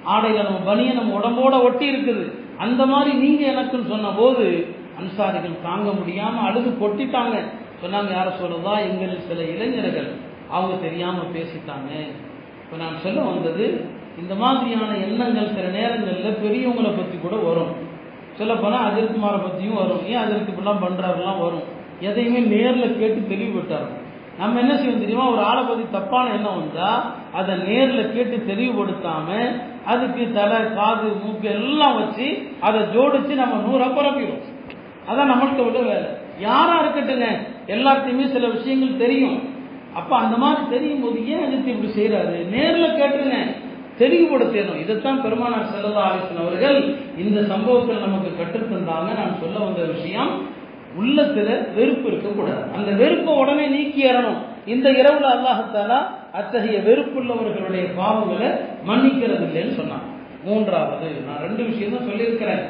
ஆடையில நம்ம பனியை நம்ம உடம்போட ஒட்டி இருக்குது அந்த மாதிரி நீங்க எனக்குன்னு சொன்ன போது அன்சாரிகள் தாங்க முடியாம அழுது கொட்டிட்டாங்க சொன்னாங்க யார சொல்றதா எங்களில் சில இளைஞர்கள் அவங்க தெரியாம பேசிட்டாங்க இப்ப நான் சொல்ல வந்தது இந்த மாதிரியான எண்ணங்கள் சில நேரங்களில் பெரியவங்களை பத்தி கூட வரும் சொல்ல போனா அஜித்குமாரை பத்தியும் வரும் ஏன் அதற்கு இப்படிலாம் பண்றாருலாம் வரும் எதையுமே நேர்ல கேட்டு தெளிவுபட்டார் நம்ம என்ன செய்வோம் தெரியுமா ஒரு ஆளை பத்தி தப்பான எண்ணம் வந்தா அதை நேர்ல கேட்டு தெளிவுபடுத்தாம அதுக்கு தலை காது மூக்கு எல்லாம் வச்சு அதை ஜோடிச்சு நம்ம நூற பரப்பிடும் அதான் நம்மள்கிட்ட உள்ள வேலை யாரா இருக்கட்டுங்க எல்லாத்தையுமே சில விஷயங்கள் தெரியும் அப்ப அந்த மாதிரி தெரியும் போது ஏன் அஜித் இப்படி செய்யறாரு நேர்ல கேட்டுருங்க தெளிவுபடுத்தணும் இதைத்தான் பெருமானார் செல்லதா ஆலோசன் அவர்கள் இந்த சம்பவத்தில் நமக்கு கற்றுத்தந்தாங்க நான் சொல்ல வந்த விஷயம் உள்ளத்துல வெறுப்பு இருக்கக்கூடாது அந்த வெறுப்பை உடனே நீக்கி ஏறணும் இந்த இரவுல அல்லாஹத்தாலா அத்தகைய வெறுப்புள்ளவர்களுடைய பாவங்களை மன்னிக்கிறது இல்லைன்னு சொன்னான் மூன்றாவது நான் ரெண்டு விஷயம் தான் சொல்லியிருக்கிறேன்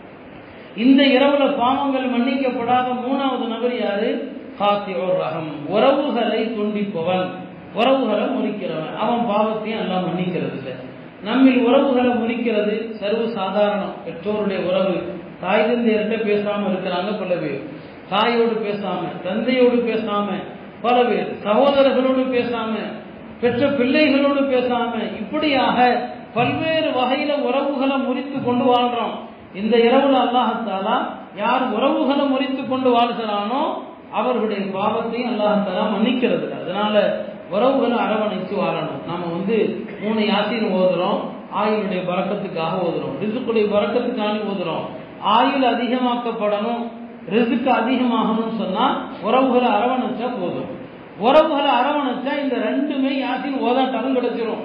இந்த இரவுல பாவங்கள் மன்னிக்கப்படாத மூணாவது நபர் யாரு காத்தி ரகம் உறவுகளை துண்டிப்பவன் உறவுகளை முறிக்கிறவன் அவன் பாவத்தையும் எல்லாம் மன்னிக்கிறது இல்லை நம்மில் உறவுகளை முறிக்கிறது சர்வ சாதாரணம் பெற்றோருடைய உறவு தாய் தந்தையர்கிட்ட பேசாம இருக்கிறாங்க பல பேர் தாயோடு பேசாம தந்தையோடு பேசாம பல பேர் சகோதரர்களோடு பேசாம பெற்ற பிள்ளைகளோடு பேசாம இப்படியாக பல்வேறு வகையில உறவுகளை முறித்து கொண்டு வாழ்றோம் இந்த இரவுல அல்லாஹத்தாலா யார் உறவுகளை முறித்து கொண்டு வாழ்கிறானோ அவர்களுடைய பாவத்தையும் அல்லாஹத்தாலா மன்னிக்கிறது அதனால உறவுகளை அரவணைச்சு வாழணும் நம்ம வந்து மூணு யாசின் ஓதுறோம் ஆயுளுடைய பறக்கத்துக்காக ஓதுறோம் ரிசுக்குடைய பறக்கத்துக்காக ஓதுறோம் ஆயுள் அதிகமாக்கப்படணும் ரிசுக்கு அதிகமாகணும்னு சொன்னா உறவுகளை அரவணைச்சா போதும் உறவுகளை அரவணைச்சா இந்த ரெண்டுமே யாசின் ஓதாட்டாலும் கிடைச்சிரும்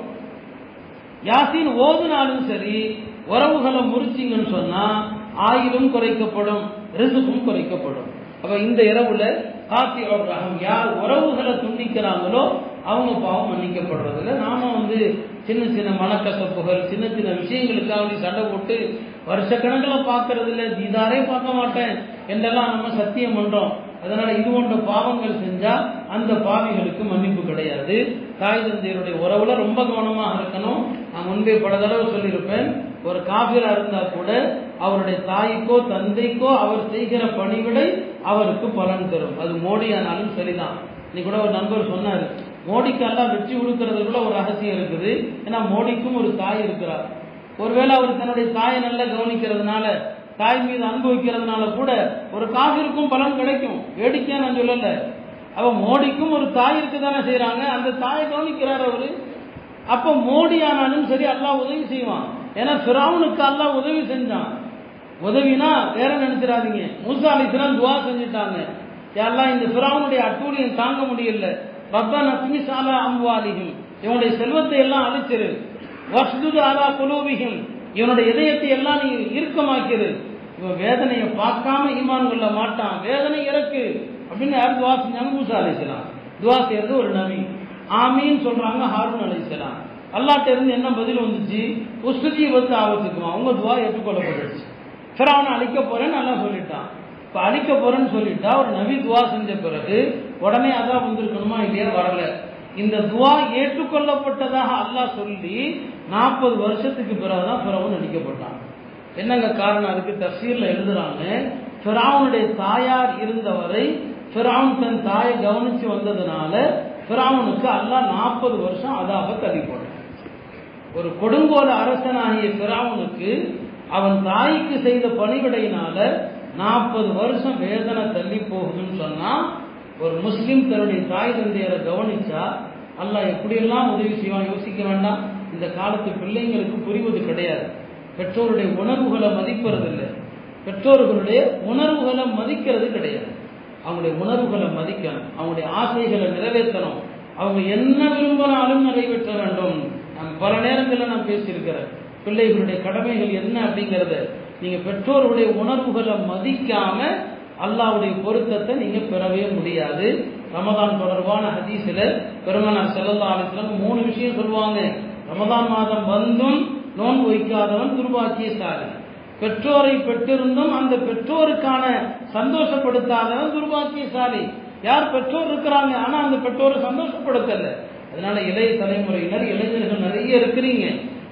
யாசின் ஓதுனாலும் சரி உறவுகளை முறிச்சிங்கன்னு சொன்னா ஆயுளும் குறைக்கப்படும் ரிசுக்கும் குறைக்கப்படும் அப்ப இந்த இரவுல காத்தி ரகம் யார் உறவுகளை துண்டிக்கிறாங்களோ அவங்க பாவம் மன்னிக்கப்படுறதில்ல நாம வந்து சின்ன சின்ன மனக்கசப்புகள் சின்ன சின்ன விஷயங்களுக்காக சண்டை போட்டு வருஷக்கணக்கில் பார்க்கறது இல்லை தீதாரே பார்க்க மாட்டேன் என்றெல்லாம் நம்ம சத்தியம் பண்றோம் அதனால இது போன்ற பாவங்கள் செஞ்சா அந்த பாவிகளுக்கு மன்னிப்பு கிடையாது தாய் தந்தையருடைய உறவுல ரொம்ப கவனமாக இருக்கணும் நான் முன்பே பல தடவை சொல்லியிருப்பேன் ஒரு காபிரா இருந்தா கூட அவருடைய தாய்க்கோ தந்தைக்கோ அவர் செய்கிற பணிவிடை அவருக்கு பலன் தரும் அது மோடி ஆனாலும் சரிதான் இன்னைக்கு கூட ஒரு நண்பர் சொன்னாரு மோடிக்கெல்லாம் வெற்றி கொடுக்கறதுக்குள்ள ஒரு ரகசியம் இருக்குது ஏன்னா மோடிக்கும் ஒரு தாய் இருக்கிறார் ஒருவேளை அவர் தன்னுடைய தாயை நல்லா கவனிக்கிறதுனால தாய் மீது அன்பு வைக்கிறதுனால கூட ஒரு காவிற்கும் பலன் கிடைக்கும் வேடிக்கையா நான் சொல்லல அவ மோடிக்கும் ஒரு தாய் இருக்கு தானே செய்யறாங்க அந்த தாயை கவனிக்கிறார் அவரு அப்ப மோடி ஆனாலும் சரி அல்லாஹ் உதவி செய்வான் ஏன்னா பிராவுனுக்கு அல்லாஹ் உதவி செஞ்சான் உதவினா வேற நினைச்சிடாதீங்க மூசா அலிஸ்லாம் துவா செஞ்சுட்டாங்க எல்லாம் இந்த பிராவுனுடைய அட்டூழியம் தாங்க முடியல ரப்பா நஸ்மி சாலா அம்வாலிகும் இவனுடைய செல்வத்தை எல்லாம் அழிச்சிரு வஸ்துது அலா குலூபிகும் இவனுடைய இதயத்தை எல்லாம் நீ இறுக்கமாக்கிரு இவன் வேதனையை பார்க்காம ஈமான் கொள்ள மாட்டான் வேதனை இறக்கு அப்படின்னு யார் துவா செஞ்சாங்க மூசா அலிஸ்லாம் துவா செய்யறது ஒரு நபி ஆமீன் சொல்றாங்க ஹாரூன் அலிஸ்லாம் அல்லாட்ட இருந்து என்ன பதில் வந்துச்சு உஸ்துதி வந்து ஆபத்துக்குமா அவங்க துவா ஏற்றுக்கொள்ளப்பட்டுச்சு ஃபிரௌனை அழிக்க போறேன்னு நல்லா சொல்லிட்டான் இப்போ அழிக்க போறேன்னு சொல்லிட்டா ஒரு நபி துவா செஞ்ச பிறகு உடனே அதான் வந்திருக்கணுமா இல்லையா வரல இந்த துவா ஏற்றுக்கொள்ளப்பட்டதாக அல்லாஹ் சொல்லி நாற்பது வருஷத்துக்கு பிறகுதான் பிறவன் அடிக்கப்பட்டான் என்னங்க காரணம் அதுக்கு தஃசீர்ல எழுதுறாங்க ஃபிரௌனுடைய தாயார் இருந்தவரை ஃபிரௌன் தன் தாயை கவனிச்சு வந்ததுனால ஃபிரௌனுக்கு அல்லாஹ் நாற்பது வருஷம் அதாக தள்ளி போட்டான் ஒரு கொடுங்கோல அரசனாகிய ஃபிரௌனுக்கு அவன் தாய்க்கு செய்த பணிவிடையினால நாற்பது வருஷம் வேதனை தள்ளி போகுதுன்னு சொன்னா ஒரு முஸ்லீம் தன்னுடைய தாய் தந்தையரை கவனிச்சா அல்லாஹ் எப்படியெல்லாம் உதவி செய்வான் யோசிக்க வேண்டாம் இந்த காலத்து பிள்ளைங்களுக்கு புரிவது கிடையாது பெற்றோருடைய உணர்வுகளை மதிப்பது இல்லை பெற்றோர்களுடைய உணர்வுகளை மதிக்கிறது கிடையாது அவங்களுடைய உணர்வுகளை மதிக்கணும் அவங்களுடைய ஆசைகளை நிறைவேற்றணும் அவங்க என்ன விரும்பினாலும் நிறைவேற்ற வேண்டும் நான் பல நேரங்களில் நான் பேசியிருக்கிறேன் பிள்ளைகளுடைய கடமைகள் என்ன அப்படிங்கிறத நீங்க பெற்றோர்களுடைய உணர்வுகளை மதிக்காம அல்லாவுடைய பொருத்தத்தை நீங்க பெறவே முடியாது ரமதான் தொடர்பான ஹதீஸில் பெருமனார் செல்லல்லா அலிஸ்லாம் மூணு விஷயம் சொல்லுவாங்க ரமதான் மாதம் வந்தும் நோன்பு வைக்காதவன் துர்பாக்கியசாலி பெற்றோரை பெற்றிருந்தும் அந்த பெற்றோருக்கான சந்தோஷப்படுத்தாதவன் துர்பாக்கியசாலி யார் பெற்றோர் இருக்கிறாங்க ஆனா அந்த பெற்றோரை சந்தோஷப்படுத்தல அதனால இளைய தலைமுறையினர் இளைஞர்கள் நிறைய இருக்கிறீங்க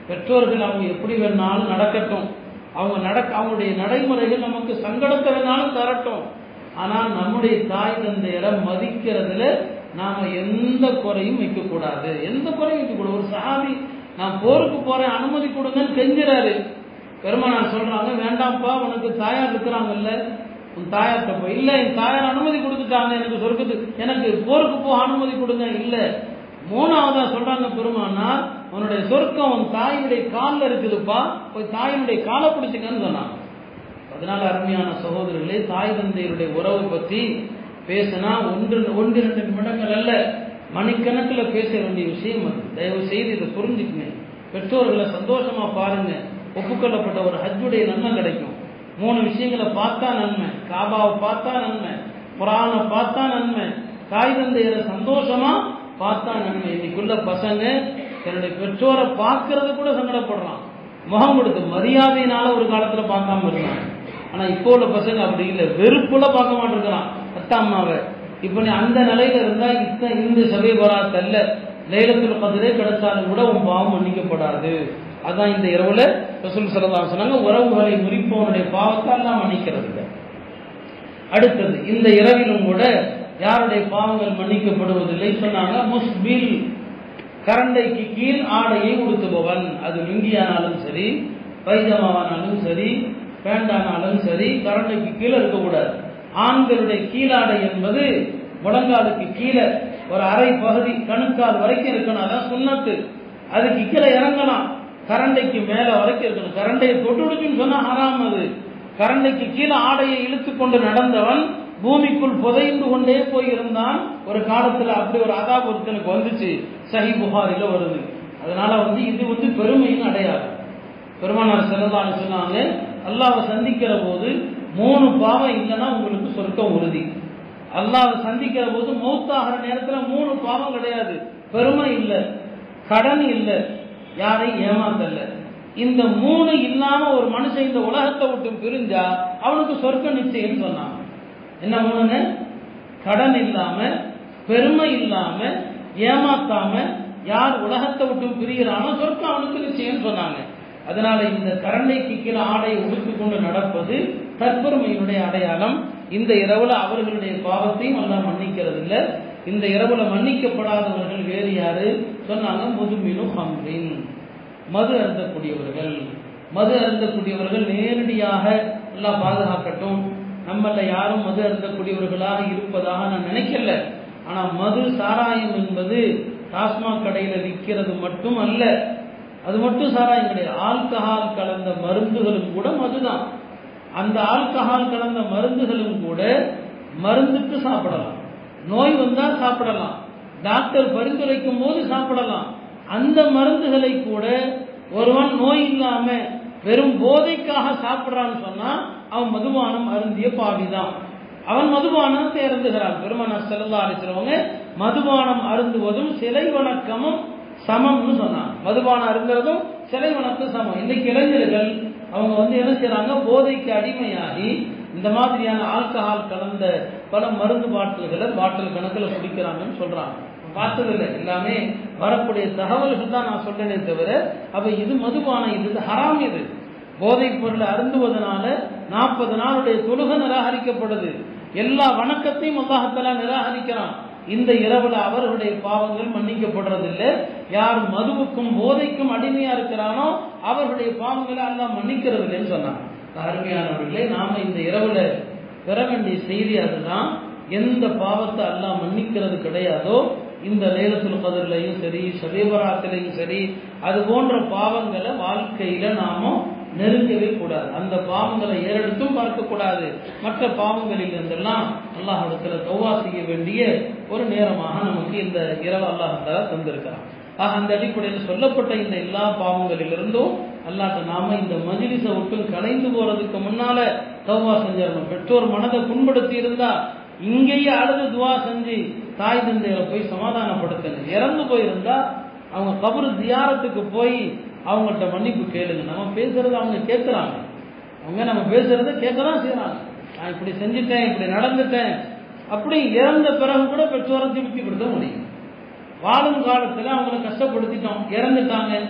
பெற்றோர்கள் அவங்க எப்படி வேணாலும் நடக்கட்டும் அவங்க நடக்க அவங்களுடைய நடைமுறைகள் நமக்கு சங்கடத்தை வேணாலும் தரட்டும் ஆனால் நம்முடைய தாய் தந்தையரை மதிக்கிறதுல நாம எந்த குறையும் வைக்கக்கூடாது எந்த குறையும் வைக்கக்கூடாது ஒரு சஹாபி நான் போருக்கு போறேன் அனுமதி கொடுங்கன்னு கெஞ்சுறாரு பெருமானார் சொல்றாங்க வேண்டாம்ப்பா உனக்கு தாயார் இருக்கிறாங்கல்ல உன் தாயார்கிட்ட போய் இல்ல என் தாயார் அனுமதி கொடுத்துட்டாங்க எனக்கு சொர்க்கத்துக்கு எனக்கு போருக்கு போக அனுமதி கொடுங்க இல்ல மூணாவதா சொல்றாங்க பெருமானார் உன்னுடைய சொர்க்கம் உன் தாயினுடைய காலில் இருக்குதுப்பா போய் தாயினுடைய காலை பிடிச்சுக்கன்னு சொன்னாங்க அதனால அருமையான சகோதரர்களே தாய் தந்தையருடைய உறவு பற்றி பேசினா ஒன்று ஒன்று இரண்டு நிமிடங்கள் அல்ல மணிக்கணக்கில் பேச வேண்டிய விஷயம் அது தயவு செய்து இதை புரிஞ்சுக்குங்க பெற்றோர்களை சந்தோஷமா பாருங்க ஒப்புக்கொள்ளப்பட்ட ஒரு ஹஜ்ஜுடைய நன்மை கிடைக்கும் மூணு விஷயங்களை பார்த்தா நன்மை காபாவை பார்த்தா நன்மை குரானை பார்த்தா நன்மை தாய் தந்தையரை சந்தோஷமா பார்த்தா நன்மை இன்னைக்குள்ள பசங்க தன்னுடைய பெற்றோரை பார்க்கறது கூட சங்கடப்படுறான் முகம் கொடுத்து மரியாதையினால ஒரு காலத்துல பார்க்காம இருந்தான் ஆனா இப்போ உள்ள பசங்க அப்படி இல்லை வெறுப்புல பார்க்க மாட்டேங்கிறான் அத்தா அம்மாவை இப்ப நீ அந்த நிலையில இருந்தா இத்த இந்த சபை வராத் அல்ல லைலத்துல கதிரே கிடைச்சாலும் கூட உன் பாவம் மன்னிக்கப்படாது அதான் இந்த இரவுல ரசூல் சல்லல்லாஹு சொன்னாங்க உறவுகளை முறிப்பவனுடைய பாவத்தை எல்லாம் மன்னிக்கிறது இல்லை அடுத்தது இந்த இரவிலும் கூட யாருடைய பாவங்கள் மன்னிக்கப்படுவதில்லை சொன்னாங்க முஸ்பில் கரண்டைக்கு கீழ் ஆடையை உடுத்துபவன் அது லுங்கியானாலும் சரி பைஜமாவானாலும் சரி பேண்டானாலும் சரி கரண்டைக்கு கீழே இருக்கக்கூடாது ஆண்களுடைய கீழாடை என்பது முழங்காலுக்கு கீழே ஒரு அரை பகுதி கணுக்கால் வரைக்கும் இருக்கணும் அதான் சுண்ணத்து அதுக்கு கீழே இறங்கலாம் கரண்டைக்கு மேல வரைக்கும் இருக்கணும் கரண்டையை தொட்டுடுச்சுன்னு சொன்னா ஹராம் அது கரண்டைக்கு கீழே ஆடையை இழுத்து கொண்டு நடந்தவன் பூமிக்குள் புதைந்து கொண்டே போயிருந்தான் ஒரு காலத்துல அப்படி ஒரு அதாப் ஒருத்தனுக்கு வந்துச்சு சஹி புகாரில வருது அதனால வந்து இது வந்து பெருமையின் அடையாளம் பெருமானார் செல்லதான்னு சொன்னாங்க அல்லாவை சந்திக்கிற போது மூணு பாவம் இல்லைன்னா உங்களுக்கு சொர்க்கம் உறுதி அல்லாவை சந்திக்கிற போது மௌத்தாகிற நேரத்துல மூணு பாவம் கிடையாது பெருமை இல்லை கடன் இல்லை யாரையும் ஏமாத்தல இந்த மூணு இல்லாம ஒரு மனுஷன் இந்த உலகத்தை விட்டு பிரிஞ்சா அவனுக்கு சொர்க்க நிச்சயம் சொன்னாங்க என்ன மூணுங்க கடன் இல்லாம பெருமை இல்லாம ஏமாத்தாம யார் உலகத்தை விட்டு பிரிகிறானோ சொர்க்கம் அவனுக்கு நிச்சயம் சொன்னாங்க அதனால இந்த கரண்டைக்கு கீழே ஆடையை உடுத்து கொண்டு நடப்பது தற்பெருமையினுடைய அடையாளம் இந்த இரவுல அவர்களுடைய பாவத்தையும் எல்லாம் மன்னிக்கிறது இல்லை இந்த இரவுல மன்னிக்கப்படாதவர்கள் வேறு யாரு சொன்னாங்க முதுமினு ஹம்ரின் மது அருந்தக்கூடியவர்கள் மது அருந்தக்கூடியவர்கள் நேரடியாக எல்லாம் பாதுகாக்கட்டும் நம்மள யாரும் மது அருந்தக்கூடியவர்களாக இருப்பதாக நான் நினைக்கல ஆனா மது சாராயம் என்பது டாஸ்மாக் கடையில விற்கிறது மட்டும் அல்ல அது மட்டும் சாராயம் கிடையாது ஆல்கஹால் கலந்த மருந்துகளும் கூட மதுதான் அந்த ஆல்கஹால் கலந்த மருந்துகளும் கூட மருந்துக்கு சாப்பிடலாம் நோய் வந்தா சாப்பிடலாம் டாக்டர் பரிந்துரைக்கும் போது சாப்பிடலாம் அந்த மருந்துகளை கூட ஒருவன் நோய் இல்லாம வெறும் போதைக்காக சாப்பிடுறான்னு சொன்னா அவன் மதுபானம் அருந்திய பாவிதான் அவன் மதுபானம் தேர்ந்துகிறான் பெருமனார் செல்லா அழைச்சிருவங்க மதுபானம் அருந்துவதும் சிலை வணக்கமும் சமம்னு சொன்னான் மதுபானம் அருந்துவதும் சிலை வணக்கம் சமம் இன்னைக்கு இளைஞர்கள் அவங்க வந்து என்ன செய்யறாங்க போதைக்கு அடிமையாகி இந்த மாதிரியான ஆல்கஹால் கலந்த பல மருந்து பாட்டில்களை பாட்டில் கணக்கில் குடிக்கிறாங்கன்னு சொல்றாங்க பார்த்ததில்லை எல்லாமே வரக்கூடிய தகவல்கள் தான் நான் சொல்றேனே தவிர அப்ப இது மதுபானம் இது ஹராம் இது போதைப் பொருளை அருந்துவதனால நாற்பது நாளுடைய தொழுகை நிராகரிக்கப்படுது எல்லா வணக்கத்தையும் அல்லாஹத்தலா நிராகரிக்கிறான் இந்த இரவுல அவர்களுடைய பாவங்கள் மன்னிக்கப்படுறதில்லை யார் மதுவுக்கும் போதைக்கும் அடிமையா இருக்கிறானோ அவர்களுடைய பாவங்களை அல்லாஹ் மன்னிக்கிறது இல்லைன்னு சொன்னாங்க அருமையானவர்களே நாம இந்த இரவுல பெற வேண்டிய செய்தி அதுதான் எந்த பாவத்தை அல்லாஹ் மன்னிக்கிறது கிடையாதோ இந்த லேலத்துல் கதிரிலையும் சரி சபீபராத்திலையும் சரி அது போன்ற பாவங்களை வாழ்க்கையில நாம நெருங்கவே கூடாது அந்த பாவங்களை ஏறெடுத்தும் பார்க்கக்கூடாது மற்ற பாவங்களில் இருந்தெல்லாம் அல்லாஹிடத்துல தௌவா செய்ய வேண்டிய ஒரு நேரமாக நமக்கு இந்த இரவு அல்லாஹால தந்திருக்கிறான் ஆக அந்த அடிப்படையில் சொல்லப்பட்ட இந்த எல்லா பாவங்களிலிருந்தும் அல்லாட்ட நாம இந்த மஜிலிசை விட்டு கலைந்து போறதுக்கு முன்னால தௌவா செஞ்சிடணும் பெற்றோர் மனதை புண்படுத்தி இருந்தா இங்கேயே அழுது துவா செஞ்சு தாய் தந்தையரை போய் சமாதானப்படுத்துங்க இறந்து போயிருந்தா அவங்க கபரு தியாரத்துக்கு போய் அவங்கள்ட்ட மன்னிப்பு கேளுங்க நம்ம பேசுறத அவங்க கேட்குறாங்க அவங்க நம்ம பேசுறத கேட்க தான் செய்யறாங்க நான் இப்படி செஞ்சுட்டேன் இப்படி நடந்துட்டேன் அப்படி இறந்த பிறகு கூட பெற்றோரை திருப்திப்படுத்த முடியும் வாழும் காலத்தில் அவங்கள கஷ்டப்படுத்திட்டோம் இறந்துட்டாங்க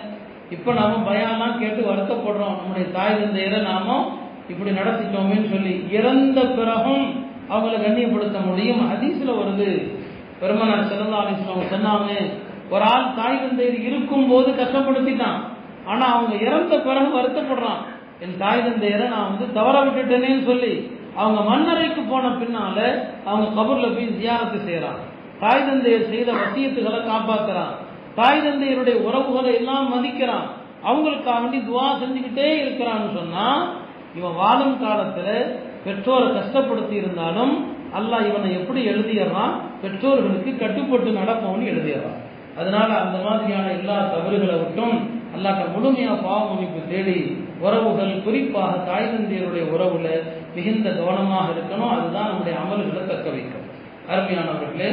இப்போ நாம பயான்லாம் கேட்டு வருத்தப்படுறோம் நம்முடைய தாய் தந்தையரை நாம இப்படி நடத்திட்டோமேன்னு சொல்லி இறந்த பிறகும் அவங்கள கண்ணியப்படுத்த முடியும் ஹதீஸ்ல வருது பெருமனார் சிறந்த அவங்க சொன்னாங்க ஒரு ஆள் தாய் தந்தையர் இருக்கும் போது கஷ்டப்படுத்திட்டான் ஆனா அவங்க இறந்த பிறகு வருத்தப்படுறான் என் தாய் தந்தையரை நான் வந்து தவற விட்டுட்டேனேன்னு சொல்லி அவங்க மன்னரைக்கு போன பின்னால அவங்க கபூர்ல போய் ஜியாரத்து செய்யறான் தாய் தந்தையர் செய்த வசியத்துகளை காப்பாத்துறான் தாய் தந்தையருடைய உறவுகளை எல்லாம் மதிக்கிறான் அவங்களுக்காக வேண்டி துவா செஞ்சுக்கிட்டே இருக்கிறான்னு சொன்னா இவன் வாழும் காலத்துல பெற்றோரை கஷ்டப்படுத்தி இருந்தாலும் அல்லாஹ் இவனை எப்படி எழுதிடுறான் பெற்றோர்களுக்கு கட்டுப்பட்டு நடப்பவன்னு எழுதிடுறான் அதனால அந்த மாதிரியான எல்லா தவறுகளை விட்டும் அல்லாட்ட முழுமையா பாவ மன்னிப்பு தேடி உறவுகள் குறிப்பாக தாய் தந்தையருடைய உறவுல மிகுந்த கவனமாக இருக்கணும் அதுதான் நம்முடைய அமல்களை தக்க வைக்கும் அருமையானவர்களே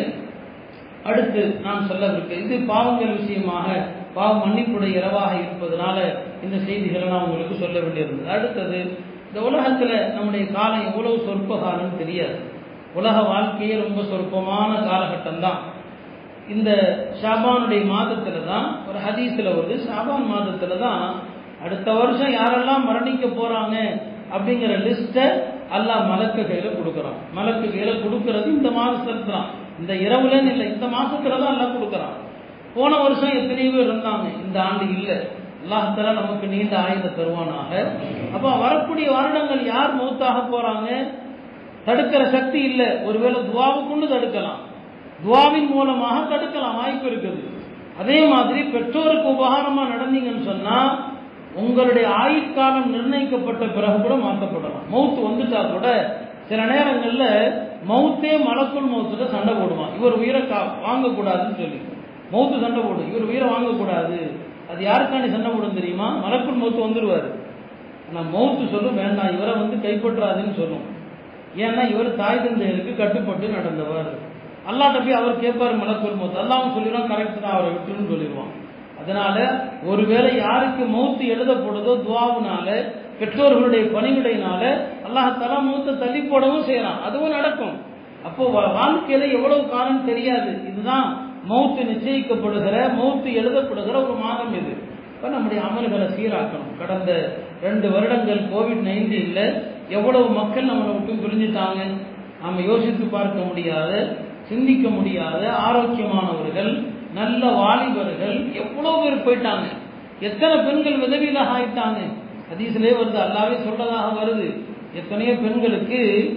அடுத்து நான் சொல்லவிருக்க இது பாவங்கள் விஷயமாக பாவ மன்னிப்புடைய இரவாக இருப்பதனால இந்த செய்திகளை நான் உங்களுக்கு சொல்ல வேண்டியிருந்தது அடுத்தது இந்த உலகத்துல நம்முடைய காலம் எவ்வளவு சொற்ப காலம் தெரியாது உலக வாழ்க்கையே ரொம்ப சொற்பமான காலகட்டம் தான் இந்த ஷாபானுடைய மாதத்துல தான் ஒரு ஹதீஸ்ல வருது ஷாபான் மாதத்துல தான் அடுத்த வருஷம் யாரெல்லாம் மரணிக்க போறாங்க அப்படிங்கிற லிஸ்ட்டை அல்லாஹ் மலக்கு கையில கொடுக்குறான் மலக்கு கையில கொடுக்கறது இந்த மாதத்துல தான் இந்த இரவுலன்னு இல்லை இந்த மாசத்துல தான் எல்லாம் கொடுக்குறான் போன வருஷம் எத்தனையோ பேர் இருந்தாங்க இந்த ஆண்டு இல்லை அல்லாஹால நமக்கு நீண்ட ஆயுத தருவானாக அப்ப வரக்கூடிய வருடங்கள் யார் மௌத்தாக போறாங்க தடுக்கிற சக்தி இல்லை ஒருவேளை துவாவுக்குண்டு தடுக்கலாம் துவாவின் மூலமாக தடுக்கலாம் வாய்ப்பு இருக்குது அதே மாதிரி பெற்றோருக்கு உபகாரமா நடந்தீங்கன்னு சொன்னா உங்களுடைய ஆயுட்காலம் நிர்ணயிக்கப்பட்ட பிறகு கூட மாற்றப்படலாம் மவுத்து வந்துட்டா கூட சில நேரங்கள்ல மவுத்தே மலக்குள் மவுத்துல சண்டை போடுவான் இவர் உயிரை கா வாங்கக்கூடாதுன்னு சொல்லி மவுத்து சண்டை போடும் இவர் உயிரை வாங்கக்கூடாது அது யாருக்காண்டி சண்டை போடும் தெரியுமா மலக்குள் மவுத்து வந்துருவாரு ஆனா மவுத்து சொல்லும் வேண்டாம் இவரை வந்து கைப்பற்றாதுன்னு சொல்லும் ஏன்னா இவர் தாய் தந்தையருக்கு கட்டுப்பட்டு நடந்தவர் அல்லாட்ட போய் அவர் கேட்பாரு மலக்குள் மௌத்து அல்லாவும் சொல்லிடுவான் கரெக்ட் தான் அவரை விட்டுன்னு சொல்லிடுவான் அதனால ஒருவேளை யாருக்கு மௌத்து எழுதப்படுதோ துவாவுனால பெற்றோர்களுடைய பணிவிடையினால அல்லாஹால மௌத்தை தள்ளி போடவும் செய்யறான் அதுவும் நடக்கும் அப்போ வாழ்க்கையில எவ்வளவு காலம் தெரியாது இதுதான் மௌத்து நிச்சயிக்கப்படுகிற மௌத்து எழுதப்படுகிற ஒரு மாதம் இது இப்போ நம்முடைய அமல்களை சீராக்கணும் கடந்த ரெண்டு வருடங்கள் கோவிட் நைன்டீன்ல எவ்வளவு மக்கள் நம்மளை விட்டு பிரிஞ்சுட்டாங்க நாம யோசித்து பார்க்க முடியாத சிந்திக்க முடியாத ஆரோக்கியமானவர்கள் நல்ல வாலிபர்கள் எவ்வளவு பேர் போயிட்டாங்க எத்தனை பெண்கள் விதவியிலாக ஆயிட்டாங்க ஹதீஸ்லேயே வருது அல்லாவே சொல்றதாக வருது எத்தனையோ பெண்களுக்கு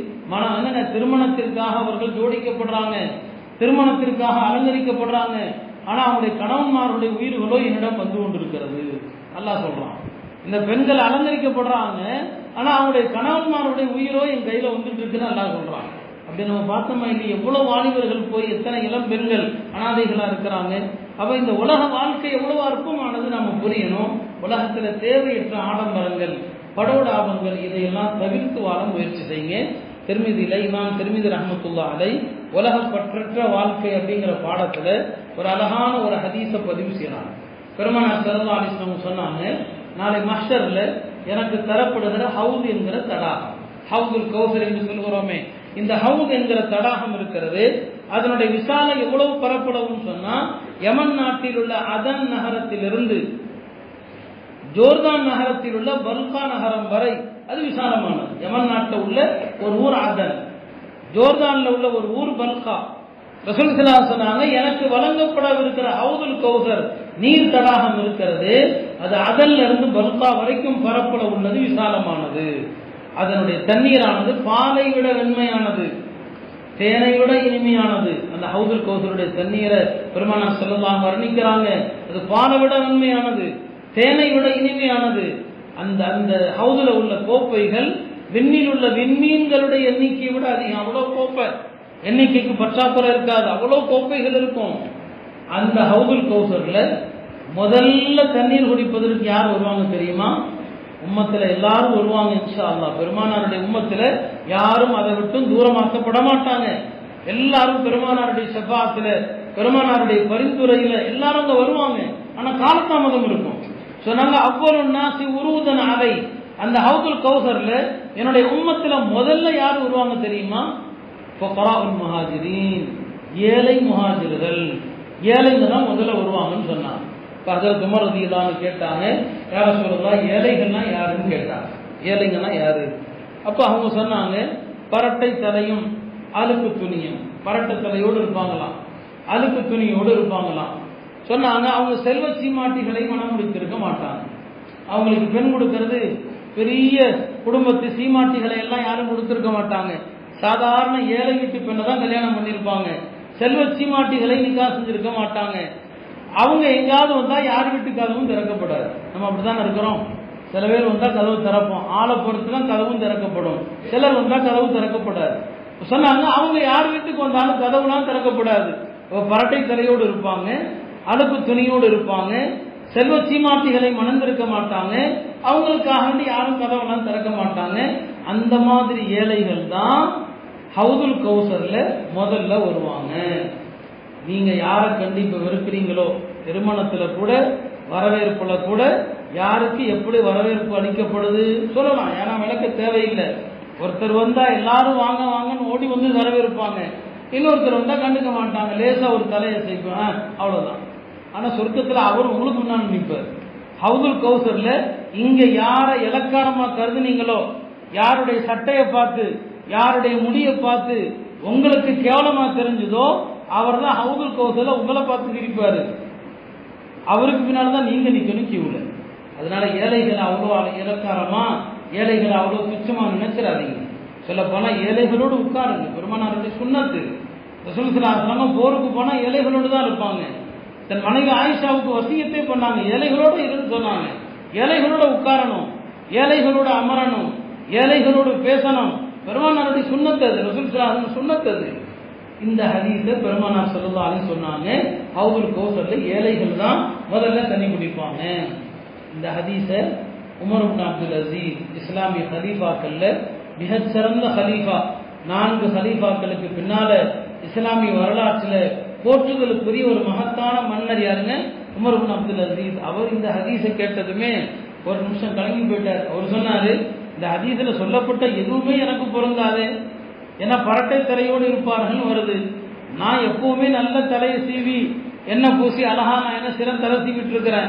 மன என்னங்க திருமணத்திற்காக அவர்கள் ஜோடிக்கப்படுறாங்க திருமணத்திற்காக அலங்கரிக்கப்படுறாங்க ஆனா அவங்களுடைய கணவன்மாருடைய உயிர்களோ என்னிடம் வந்து கொண்டிருக்கிறது அல்லாஹ் சொல்றான் இந்த பெண்கள் அலங்கரிக்கப்படுறாங்க ஆனா அவங்களுடைய கணவன்மாருடைய உயிரோ என் கையில வந்துட்டு இருக்குன்னு அல்லாஹ் சொல்றான் அப்படி நம்ம பார்த்தோமா இல்லை எவ்வளவு வாலிபர்கள் போய் எத்தனை இளம் பெண்கள் அனாதைகளா இருக்கிறாங்க அப்ப இந்த உலக வாழ்க்கை எவ்வளவு அற்பமானது நம்ம புரியணும் உலகத்துல தேவையற்ற ஆடம்பரங்கள் படோடாபங்கள் இதையெல்லாம் தவிர்த்து வாழ முயற்சி செய்யுங்க திருமிதியில இமாம் திருமிதி ரஹமத்துல்லா அலை உலக பற்றற்ற வாழ்க்கை அப்படிங்கிற பாடத்துல ஒரு அழகான ஒரு ஹதீஸ பதிவு செய்யறாங்க பெருமானார் சரதா அலிஸ்லாம் சொன்னாங்க நாளை மஸ்டர்ல எனக்கு தரப்படுகிற ஹவுத் என்கிற தடாகம் ஹவுதுல் கௌசர் என்று சொல்கிறோமே இந்த ஹவுத் என்கிற தடாகம் இருக்கிறது அதனுடைய விசாலம் எவ்வளவு பரப்பளவுன்னு சொன்னா யமன் நாட்டில் உள்ள அதன் நகரத்திலிருந்து ஜோர்தான் நகரத்தில் உள்ள பல்கா நகரம் வரை அது விசாலமானது யமன் நாட்டில் உள்ள ஒரு ஊர் அதன் ஜோர்தான்ல உள்ள ஒரு ஊர் பல்கா ரசூல் சிலா சொன்னாங்க எனக்கு வழங்கப்படவிருக்கிற ஹவுதுல் கௌசர் நீர் தடாகம் இருக்கிறது அது அதல்ல இருந்து பல்கா வரைக்கும் பரப்பள உள்ளது விசாலமானது அதனுடைய தண்ணீரானது பாலை விட வெண்மையானது தேனை விட இனிமையானது அந்த ஹவுதுல் கௌசருடைய தண்ணீரை பெருமானா சொல்லலாம் வர்ணிக்கிறாங்க அது பாலை விட வெண்மையானது தேனை விட இனிமையானது அந்த அந்த ஹவுதுல உள்ள கோப்பைகள் விண்ணில் உள்ள விண்மீன்களுடைய எண்ணிக்கையை விட அதிகம் அவ்வளவு கோப்பை எண்ணிக்கைக்கு பற்றாக்குறை இருக்காது அவ்வளவு கோப்பைகள் இருக்கும் அந்த ஹவுதுல் கௌசர்ல முதல்ல தண்ணீர் குடிப்பதற்கு யார் வருவாங்க தெரியுமா உம்மத்துல எல்லாரும் வருவாங்க இன்ஷா அல்லா பெருமானாருடைய உம்மத்துல யாரும் அதை விட்டும் தூரமாக்கப்பட மாட்டாங்க எல்லாரும் பெருமானாருடைய செவ்வாத்துல பெருமானாருடைய பரிந்துரையில எல்லாரும் அங்க வருவாங்க ஆனா காலதாமதம் இருக்கும் சொன்னாங்க அவ்வளவு நாசி உருவுதன் அலை அந்த ஹவுதுல் கௌசர்ல என்னுடைய உம்மத்துல முதல்ல யார் வருவாங்க தெரியுமா ஃபொகராவுல் முஹாஜிரீன் ஏழை முஹாஜிர்கள் ஏழைங்க தான் முதல்ல வருவாங்கன்னு சொன்னாங்க இப்போ அதில் துமரதியிலான்னு கேட்டாங்க யார சொல்லலாம் ஏழைகள்னா யாருன்னு கேட்டாங்க ஏழைங்கன்னா யாரு அப்போ அவங்க சொன்னாங்க பரட்டை தலையும் அழுக்கு துணியும் பரட்டை தலையோடு இருப்பாங்களாம் அழுக்கு துணியோடு இருப்பாங்களாம் சொன்னாங்க அவங்க செல்வ சீமாட்டிகளை மனம் முடித்திருக்க மாட்டாங்க அவங்களுக்கு பெண் கொடுக்கறது பெரிய குடும்பத்து சீமாட்டிகளை எல்லாம் யாரும் கொடுத்திருக்க மாட்டாங்க சாதாரண ஏழை வீட்டு பெண்ணை தான் கல்யாணம் பண்ணியிருப்பாங்க செல்வ சீமாட்டிகளை நிக்கா செஞ்சிருக்க மாட்டாங்க அவங்க எங்கேயாவது வந்தா யார் வீட்டு கதவும் திறக்கப்படாது நம்ம அப்படிதான் இருக்கிறோம் சில பேர் வந்தா கதவு திறப்போம் ஆளை பொறுத்து தான் கதவும் திறக்கப்படும் சிலர் வந்தா கதவு திறக்கப்படாது சொன்னாங்க அவங்க யார் வீட்டுக்கு வந்தாலும் கதவுலாம் திறக்கப்படாது பரட்டை தலையோடு இருப்பாங்க அழுப்பு துணியோடு இருப்பாங்க செல்வ சீமாட்டிகளை மணந்திருக்க மாட்டாங்க அவங்களுக்காக வேண்டி யாரும் கதவெல்லாம் திறக்க மாட்டாங்க அந்த மாதிரி ஏழைகள் தான் ஹவுதுல் கௌசர்ல முதல்ல வருவாங்க நீங்க யாரை கண்டிப்பா வெறுக்கிறீங்களோ திருமணத்துல கூட வரவேற்புல கூட யாருக்கு எப்படி வரவேற்பு அளிக்கப்படுது சொல்லலாம் ஏன்னா விளக்க தேவையில்லை ஒருத்தர் வந்தா எல்லாரும் வாங்க வாங்கன்னு ஓடி வந்து வரவேற்பாங்க இன்னொருத்தர் வந்தா கண்டுக்க மாட்டாங்க லேசா ஒரு தலையை செய்வேன் அவ்வளவுதான் ஆனா சொர்க்கத்துல அவர் உங்களுக்கு முன்னாடி நிற்பார் ஹவுதுல் கௌசர்ல இங்க யாரை இலக்காரமா கருதுனீங்களோ யாருடைய சட்டையை பார்த்து யாருடைய முடியை பார்த்து உங்களுக்கு கேவலமா தெரிஞ்சதோ அவர் தான் ஹவுதுல் கௌசர்ல உங்களை பார்த்து சிரிப்பாரு அவருக்கு பின்னால் தான் நீங்க நிக்கணும் கியூல அதனால ஏழைகளை அவ்வளோ இலக்காரமா ஏழைகளை அவ்வளோ துச்சமா நினைச்சிடாதீங்க சொல்ல போனா ஏழைகளோடு உட்காருங்க பெருமானாருடைய சுண்ணத்து ரசூலுல்லாஹி போருக்கு போனா ஏழைகளோடு தான் இருப்பாங்க தன் மனைவி ஆயிஷாவுக்கு வசியத்தை பண்ணாங்க ஏழைகளோடு இருந்து சொன்னாங்க ஏழைகளோட உட்காரணும் ஏழைகளோட அமரணும் ஏழைகளோடு பேசணும் பெருமானாருடைய சுண்ணத்து அது ரசூல் சுண்ணத்து அது இந்த ஹதீஸ பெருமானார் சொல்லலான்னு சொன்னாங்க ஹவுல் கோசல்ல ஏழைகள் தான் முதல்ல தண்ணி குடிப்பாங்க இந்த ஹதீஸ உமர் இப்னு அப்துல் அசீஸ் இஸ்லாமிய ஹலீஃபாக்கள்ல மிகச் சிறந்த ஹலீஃபா நான்கு ஹலீஃபாக்களுக்கு பின்னால இஸ்லாமிய வரலாற்றுல போற்றுதலுக்குரிய ஒரு மகத்தான மன்னர் யாருங்க உமர் இப்னு அப்துல் அசீஸ் அவர் இந்த ஹதீஸை கேட்டதுமே ஒரு நிமிஷம் கலங்கி போயிட்டார் அவர் சொன்னாரு இந்த ஹதீஸ்ல சொல்லப்பட்ட எதுவுமே எனக்கு பொருந்தாது ஏன்னா பரட்டை தலையோடு இருப்பார்கள் வருது நான் எப்பவுமே நல்ல தலையை சீவி என்ன பூசி அழகா நான் என்ன சிறந்த தலை சீவிட்டு இருக்கிறேன்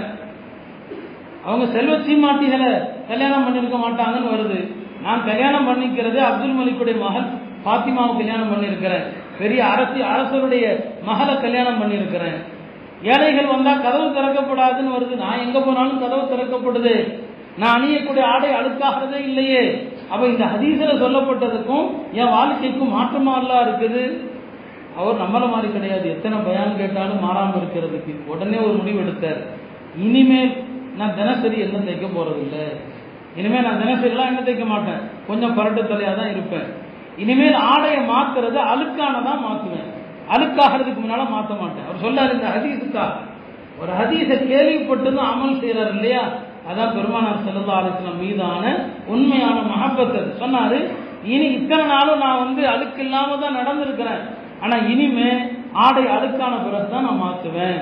அவங்க செல்வ சீமாட்டிகளை கல்யாணம் பண்ணிருக்க மாட்டாங்கன்னு வருது நான் கல்யாணம் பண்ணிக்கிறது அப்துல் மலிக்குடைய மகள் பாத்திமாவை கல்யாணம் பண்ணியிருக்கிறேன் பெரிய அரசி அரசருடைய மகளை கல்யாணம் பண்ணியிருக்கிறேன் ஏழைகள் வந்தா கதவு திறக்கப்படாதுன்னு வருது நான் எங்க போனாலும் கதவு திறக்கப்படுது நான் அணியக்கூடிய ஆடை அழுக்காகிறதே இல்லையே அப்ப இந்த ஹதீஸில் சொல்லப்பட்டதுக்கும் என் வாழ்க்கைக்கும் மாற்றமா எல்லாம் இருக்குது அவர் நம்மள மாதிரி கிடையாது எத்தனை பயான் கேட்டாலும் மாறாம இருக்கிறதுக்கு உடனே ஒரு முடிவு எடுத்தார் இனிமேல் நான் தினசரி என்ன தைக்க போறது இல்லை இனிமேல் நான் தினசரிலாம் என்ன தைக்க மாட்டேன் கொஞ்சம் பரட்டு தலையா தான் இருப்பேன் இனிமேல் ஆடையை மாத்துறது அழுக்கானதான் மாத்துவேன் அழுக்காகிறதுக்கு முன்னால மாத்த மாட்டேன் அவர் சொல்லாரு இந்த ஹதீஸுக்கா ஒரு ஹதீஸை கேள்விப்பட்டதும் அமல் செய்யறாரு இல்லையா அதான் பெருமானார் செல்லல்லா அலிஸ்லாம் மீதான உண்மையான மகப்பத் அது சொன்னாரு இனி இத்தனை நாளும் நான் வந்து அழுக்கு இல்லாம தான் நடந்திருக்கிறேன் ஆனா இனிமே ஆடை அழுக்கான பிறகு தான் நான் மாத்துவேன்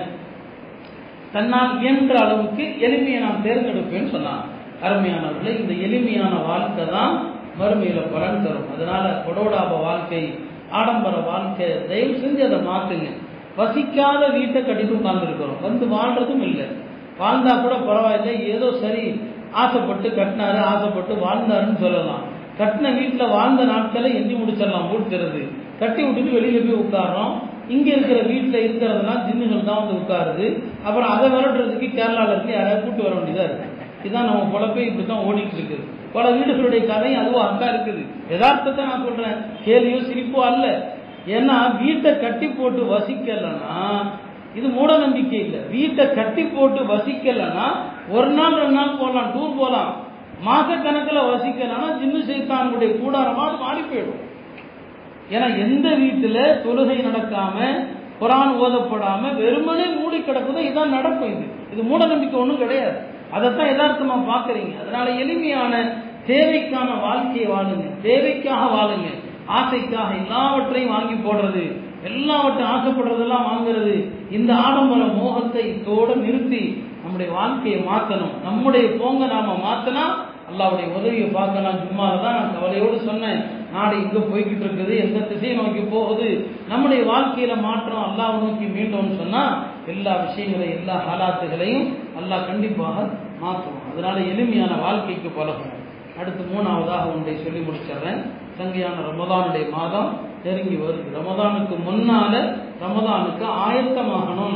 தன்னால் இயன்ற அளவுக்கு எளிமையை நான் தேர்ந்தெடுப்பேன்னு சொன்னான் அருமையானவர்களே இந்த எளிமையான வாழ்க்கை தான் மறுமையில பலன் தரும் அதனால கொடோடாப வாழ்க்கை ஆடம்பர வாழ்க்கை தயவு செஞ்சு அதை மாத்துங்க வசிக்காத வீட்டை கட்டிட்டு உட்கார்ந்துருக்கிறோம் வந்து வாழ்றதும் இல்லை வாழ்ந்தா கூட பரவாயில்லை ஏதோ சரி ஆசைப்பட்டு கட்டினாரு ஆசைப்பட்டு வாழ்ந்தாருன்னு சொல்லலாம் கட்டின வீட்டில் வாழ்ந்த நாட்களை எண்ணி முடிச்சிடலாம் மூடுத்துறது கட்டி விட்டுட்டு வெளியில போய் உட்காரோம் இங்க இருக்கிற வீட்டில் இருக்கிறதெல்லாம் ஜின்னுகள் தான் வந்து உட்காருது அப்புறம் அதை விரட்டுறதுக்கு கேரளால இருந்து யாராவது கூட்டு வர வேண்டியதா இருக்கு இதுதான் நம்ம பொழப்பே இப்படி தான் ஓடிட்டு இருக்குது பல வீடுகளுடைய கதையும் அதுவும் அக்கா இருக்குது யதார்த்தத்தை நான் சொல்றேன் கேலியோ சிரிப்போ அல்ல ஏன்னா வீட்டை கட்டி போட்டு வசிக்கலைன்னா இது மூட நம்பிக்கை இல்லை வீட்டை கட்டி போட்டு வசிக்கலைன்னா ஒரு நாள் ரெண்டு நாள் போகலாம் டூர் போகலாம் மாசக்கணக்கில் வசிக்கலைன்னா ஜின்னு சைத்தானுடைய கூடாரமா அது மாறி போயிடும் ஏன்னா எந்த வீட்டுல தொழுகை நடக்காம குரான் ஓதப்படாம வெறுமனே மூடி கிடக்குதோ இதான் நடக்கும் இது இது மூட நம்பிக்கை ஒன்றும் கிடையாது அதைத்தான் யதார்த்தமா பாக்குறீங்க அதனால எளிமையான தேவைக்கான வாழ்க்கையை வாழுங்க தேவைக்காக வாழுங்க ஆசைக்காக எல்லாவற்றையும் வாங்கி போடுறது எல்லாவற்றையும் ஆசைப்படுறதெல்லாம் வாங்குறது இந்த ஆடம்பர மோகத்தை இதோட நிறுத்தி நம்முடைய வாழ்க்கையை மாற்றணும் நம்முடைய போங்க நாம மாத்தினா அல்லாவுடைய உதவியை பார்க்கலாம் சும்மால தான் நான் கவலையோடு சொன்னேன் நாடு இங்க போய்கிட்டு இருக்குது எந்த திசையை நோக்கி போகுது நம்முடைய வாழ்க்கையில மாற்றம் அல்லாவை நோக்கி மீண்டோம்னு சொன்னா எல்லா விஷயங்களையும் எல்லா ஹாலாத்துகளையும் அல்லாஹ் கண்டிப்பாக மாற்றுவோம் அதனால எளிமையான வாழ்க்கைக்கு பழகணும் அடுத்து மூணாவதாக ஒன்றை சொல்லி முடிச்சிடுறேன் சங்கையான ரமதானுடைய மாதம் நெருங்கி வருது ரமதானுக்கு முன்னால ரமதானுக்கு ஆயத்தமாகணும்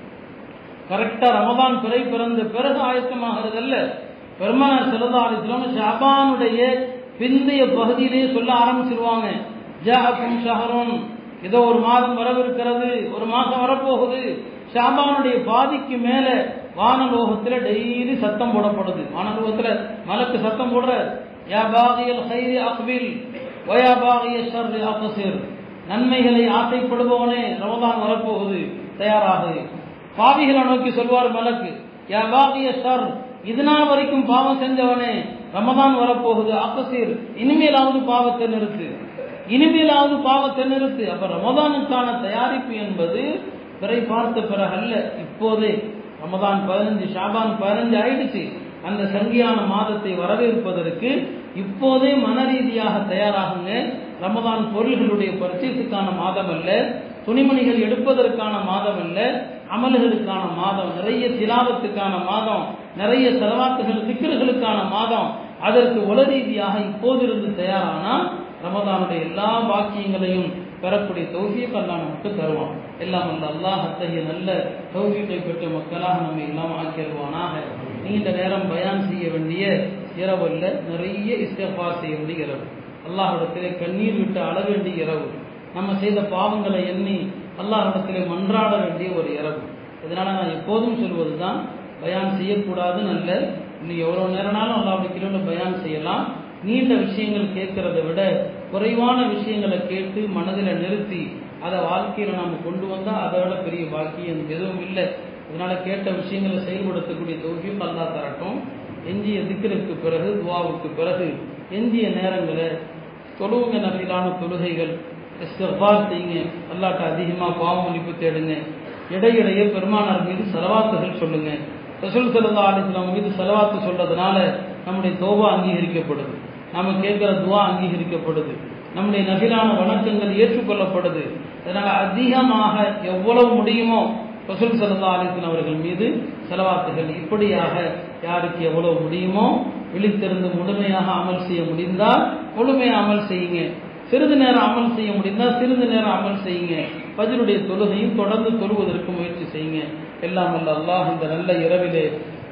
கரெக்டா ரமதான் பிறை பிறந்த பிறகு ஆயத்தமாகிறது அல்ல பெருமானார் செல்லதாலிஸ்லாம் ஷாபானுடைய பிந்தைய பகுதியிலேயே சொல்ல ஆரம்பிச்சிருவாங்க ஜாஹக்கும் ஷஹரும் ஏதோ ஒரு மாதம் வரவிருக்கிறது ஒரு மாதம் வரப்போகுது ஷாபானுடைய பாதிக்கு மேல வானலோகத்துல டெய்லி சத்தம் போடப்படுது வானலோகத்துல மலக்கு சத்தம் போடுற யா பாகியல் ஹைரி அக்பில் வயா பாகிய ஷர்ரி அக்சிர் நன்மைகளை ஆசைப்படுபவனே ரமதான் வரப்போகுது தயாராகு பாவிகளை நோக்கி சொல்வார் மலக்கு யா பாகிய ஷர் இது நாள் வரைக்கும் பாவம் செஞ்சவனே ரமதான் வரப்போகுது அக்கசீர் இனிமேலாவது பாவத்தை நிறுத்து இனிமேலாவது பாவத்தை நிறுத்து அப்ப ரமதானுக்கான தயாரிப்பு என்பது பிறை பார்த்த பிறகு அல்ல இப்போதே ரமதான் பதினஞ்சு ஷாபான் பதினஞ்சு ஆயிடுச்சு அந்த சங்கியான மாதத்தை வரவேற்பதற்கு இப்போதே மன ரீதியாக தயாராகுங்க ரமதான் பொருள்களுடைய பர்ச்சேஸுக்கான மாதம் அல்ல துணிமணிகள் எடுப்பதற்கான மாதம் அல்ல அமல்களுக்கான மாதம் நிறைய திலாவத்துக்கான மாதம் நிறைய செலவாக்குகள் சிக்கல்களுக்கான மாதம் அதற்கு உல ரீதியாக இப்போதிருந்து தயாரானால் ரமதானுடைய எல்லா பாக்கியங்களையும் பெறக்கூடிய தௌஃபீக் அல்லாஹ் நமக்கு தருவான் எல்லாம் அந்த அல்லாஹ் அத்தகைய நல்ல தௌஃபீக்கை பெற்ற மக்களாக நம்ம எல்லாம் ஆக்கிடுவானாக நீண்ட நேரம் பயான் செய்ய வேண்டிய இரவல்ல நிறைய இஸ்தஃபார் செய்ய வேண்டிய இரவு அல்லாஹிடத்திலே கண்ணீர் விட்டு அழ வேண்டிய இரவு நம்ம செய்த பாவங்களை எண்ணி அல்லாஹிடத்திலே மன்றாட வேண்டிய ஒரு இரவு இதனால நான் எப்போதும் சொல்வது தான் பயான் செய்யக்கூடாதுன்னு அல்ல இன்னும் எவ்வளோ நேரம்னாலும் அல்லாவுடைய கிலோவில் பயான் செய்யலாம் நீண்ட விஷயங்கள் கேட்கறத விட குறைவான விஷயங்களை கேட்டு மனதில் நிறுத்தி அதை வாழ்க்கையில் நாம் கொண்டு வந்தால் அதை விட பெரிய பாக்கியம் எதுவும் இல்லை அதனால கேட்ட விஷயங்களை செயல்படுத்தக்கூடிய தோல்வியும் அல்லா தரட்டும் எஞ்சிய திக்கிற்கு பிறகு துவாவுக்கு பிறகு எஞ்சிய நேரங்களை தொழுவுங்க நபிலான தொழுகைகள் இஸ்திஃபார் செய்யுங்க அல்லாட்ட அதிகமாக பாவம் மன்னிப்பு தேடுங்க இடையிடையே பெருமானார் மீது செலவாத்துகள் சொல்லுங்க ரசூல் சல்லா அலிஸ்லாம் மீது செலவாத்து சொல்றதுனால நம்முடைய தோபா அங்கீகரிக்கப்படுது நம்ம கேட்குற துவா அங்கீகரிக்கப்படுது நம்முடைய நபிலான வணக்கங்கள் ஏற்றுக்கொள்ளப்படுது அதனால அதிகமாக எவ்வளவு முடியுமோ ரசூல் சல்லா அலிஸ்லாம் அவர்கள் மீது செலவாத்துகள் இப்படியாக யாருக்கு எவ்வளவு முடியுமோ விழித்திருந்து முழுமையாக அமல் செய்ய முடிந்தால் முழுமையாக அமல் செய்யுங்க சிறிது நேரம் அமல் செய்ய முடிந்தால் சிறிது நேரம் அமல் செய்யுங்க பதிலுடைய தொழுகையும் தொடர்ந்து தொழுவதற்கு முயற்சி செய்யுங்க எல்லாம் அல்ல அல்லாஹ் இந்த நல்ல இரவிலே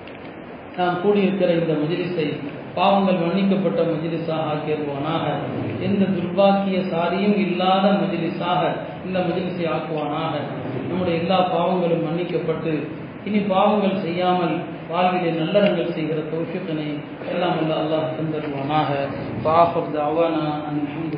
நாம் கூடியிருக்கிற இந்த மஜிலிஸை பாவங்கள் மன்னிக்கப்பட்ட மஜிலிஸாக ஆக்கிடுவானாக எந்த துர்பாக்கிய சாரியும் இல்லாத மஜிலிஸாக இந்த மஜிலிஸை ஆக்குவானாக நம்முடைய எல்லா பாவங்களும் மன்னிக்கப்பட்டு இனி பாவங்கள் செய்யாமல் வாழ்விலே நல்லறங்கள் செய்கிற தோஷத்தினை எல்லாம் அல்ல அல்லாஹ் தந்தருவானாக பாஃபர் தாவானா அல்ஹம்து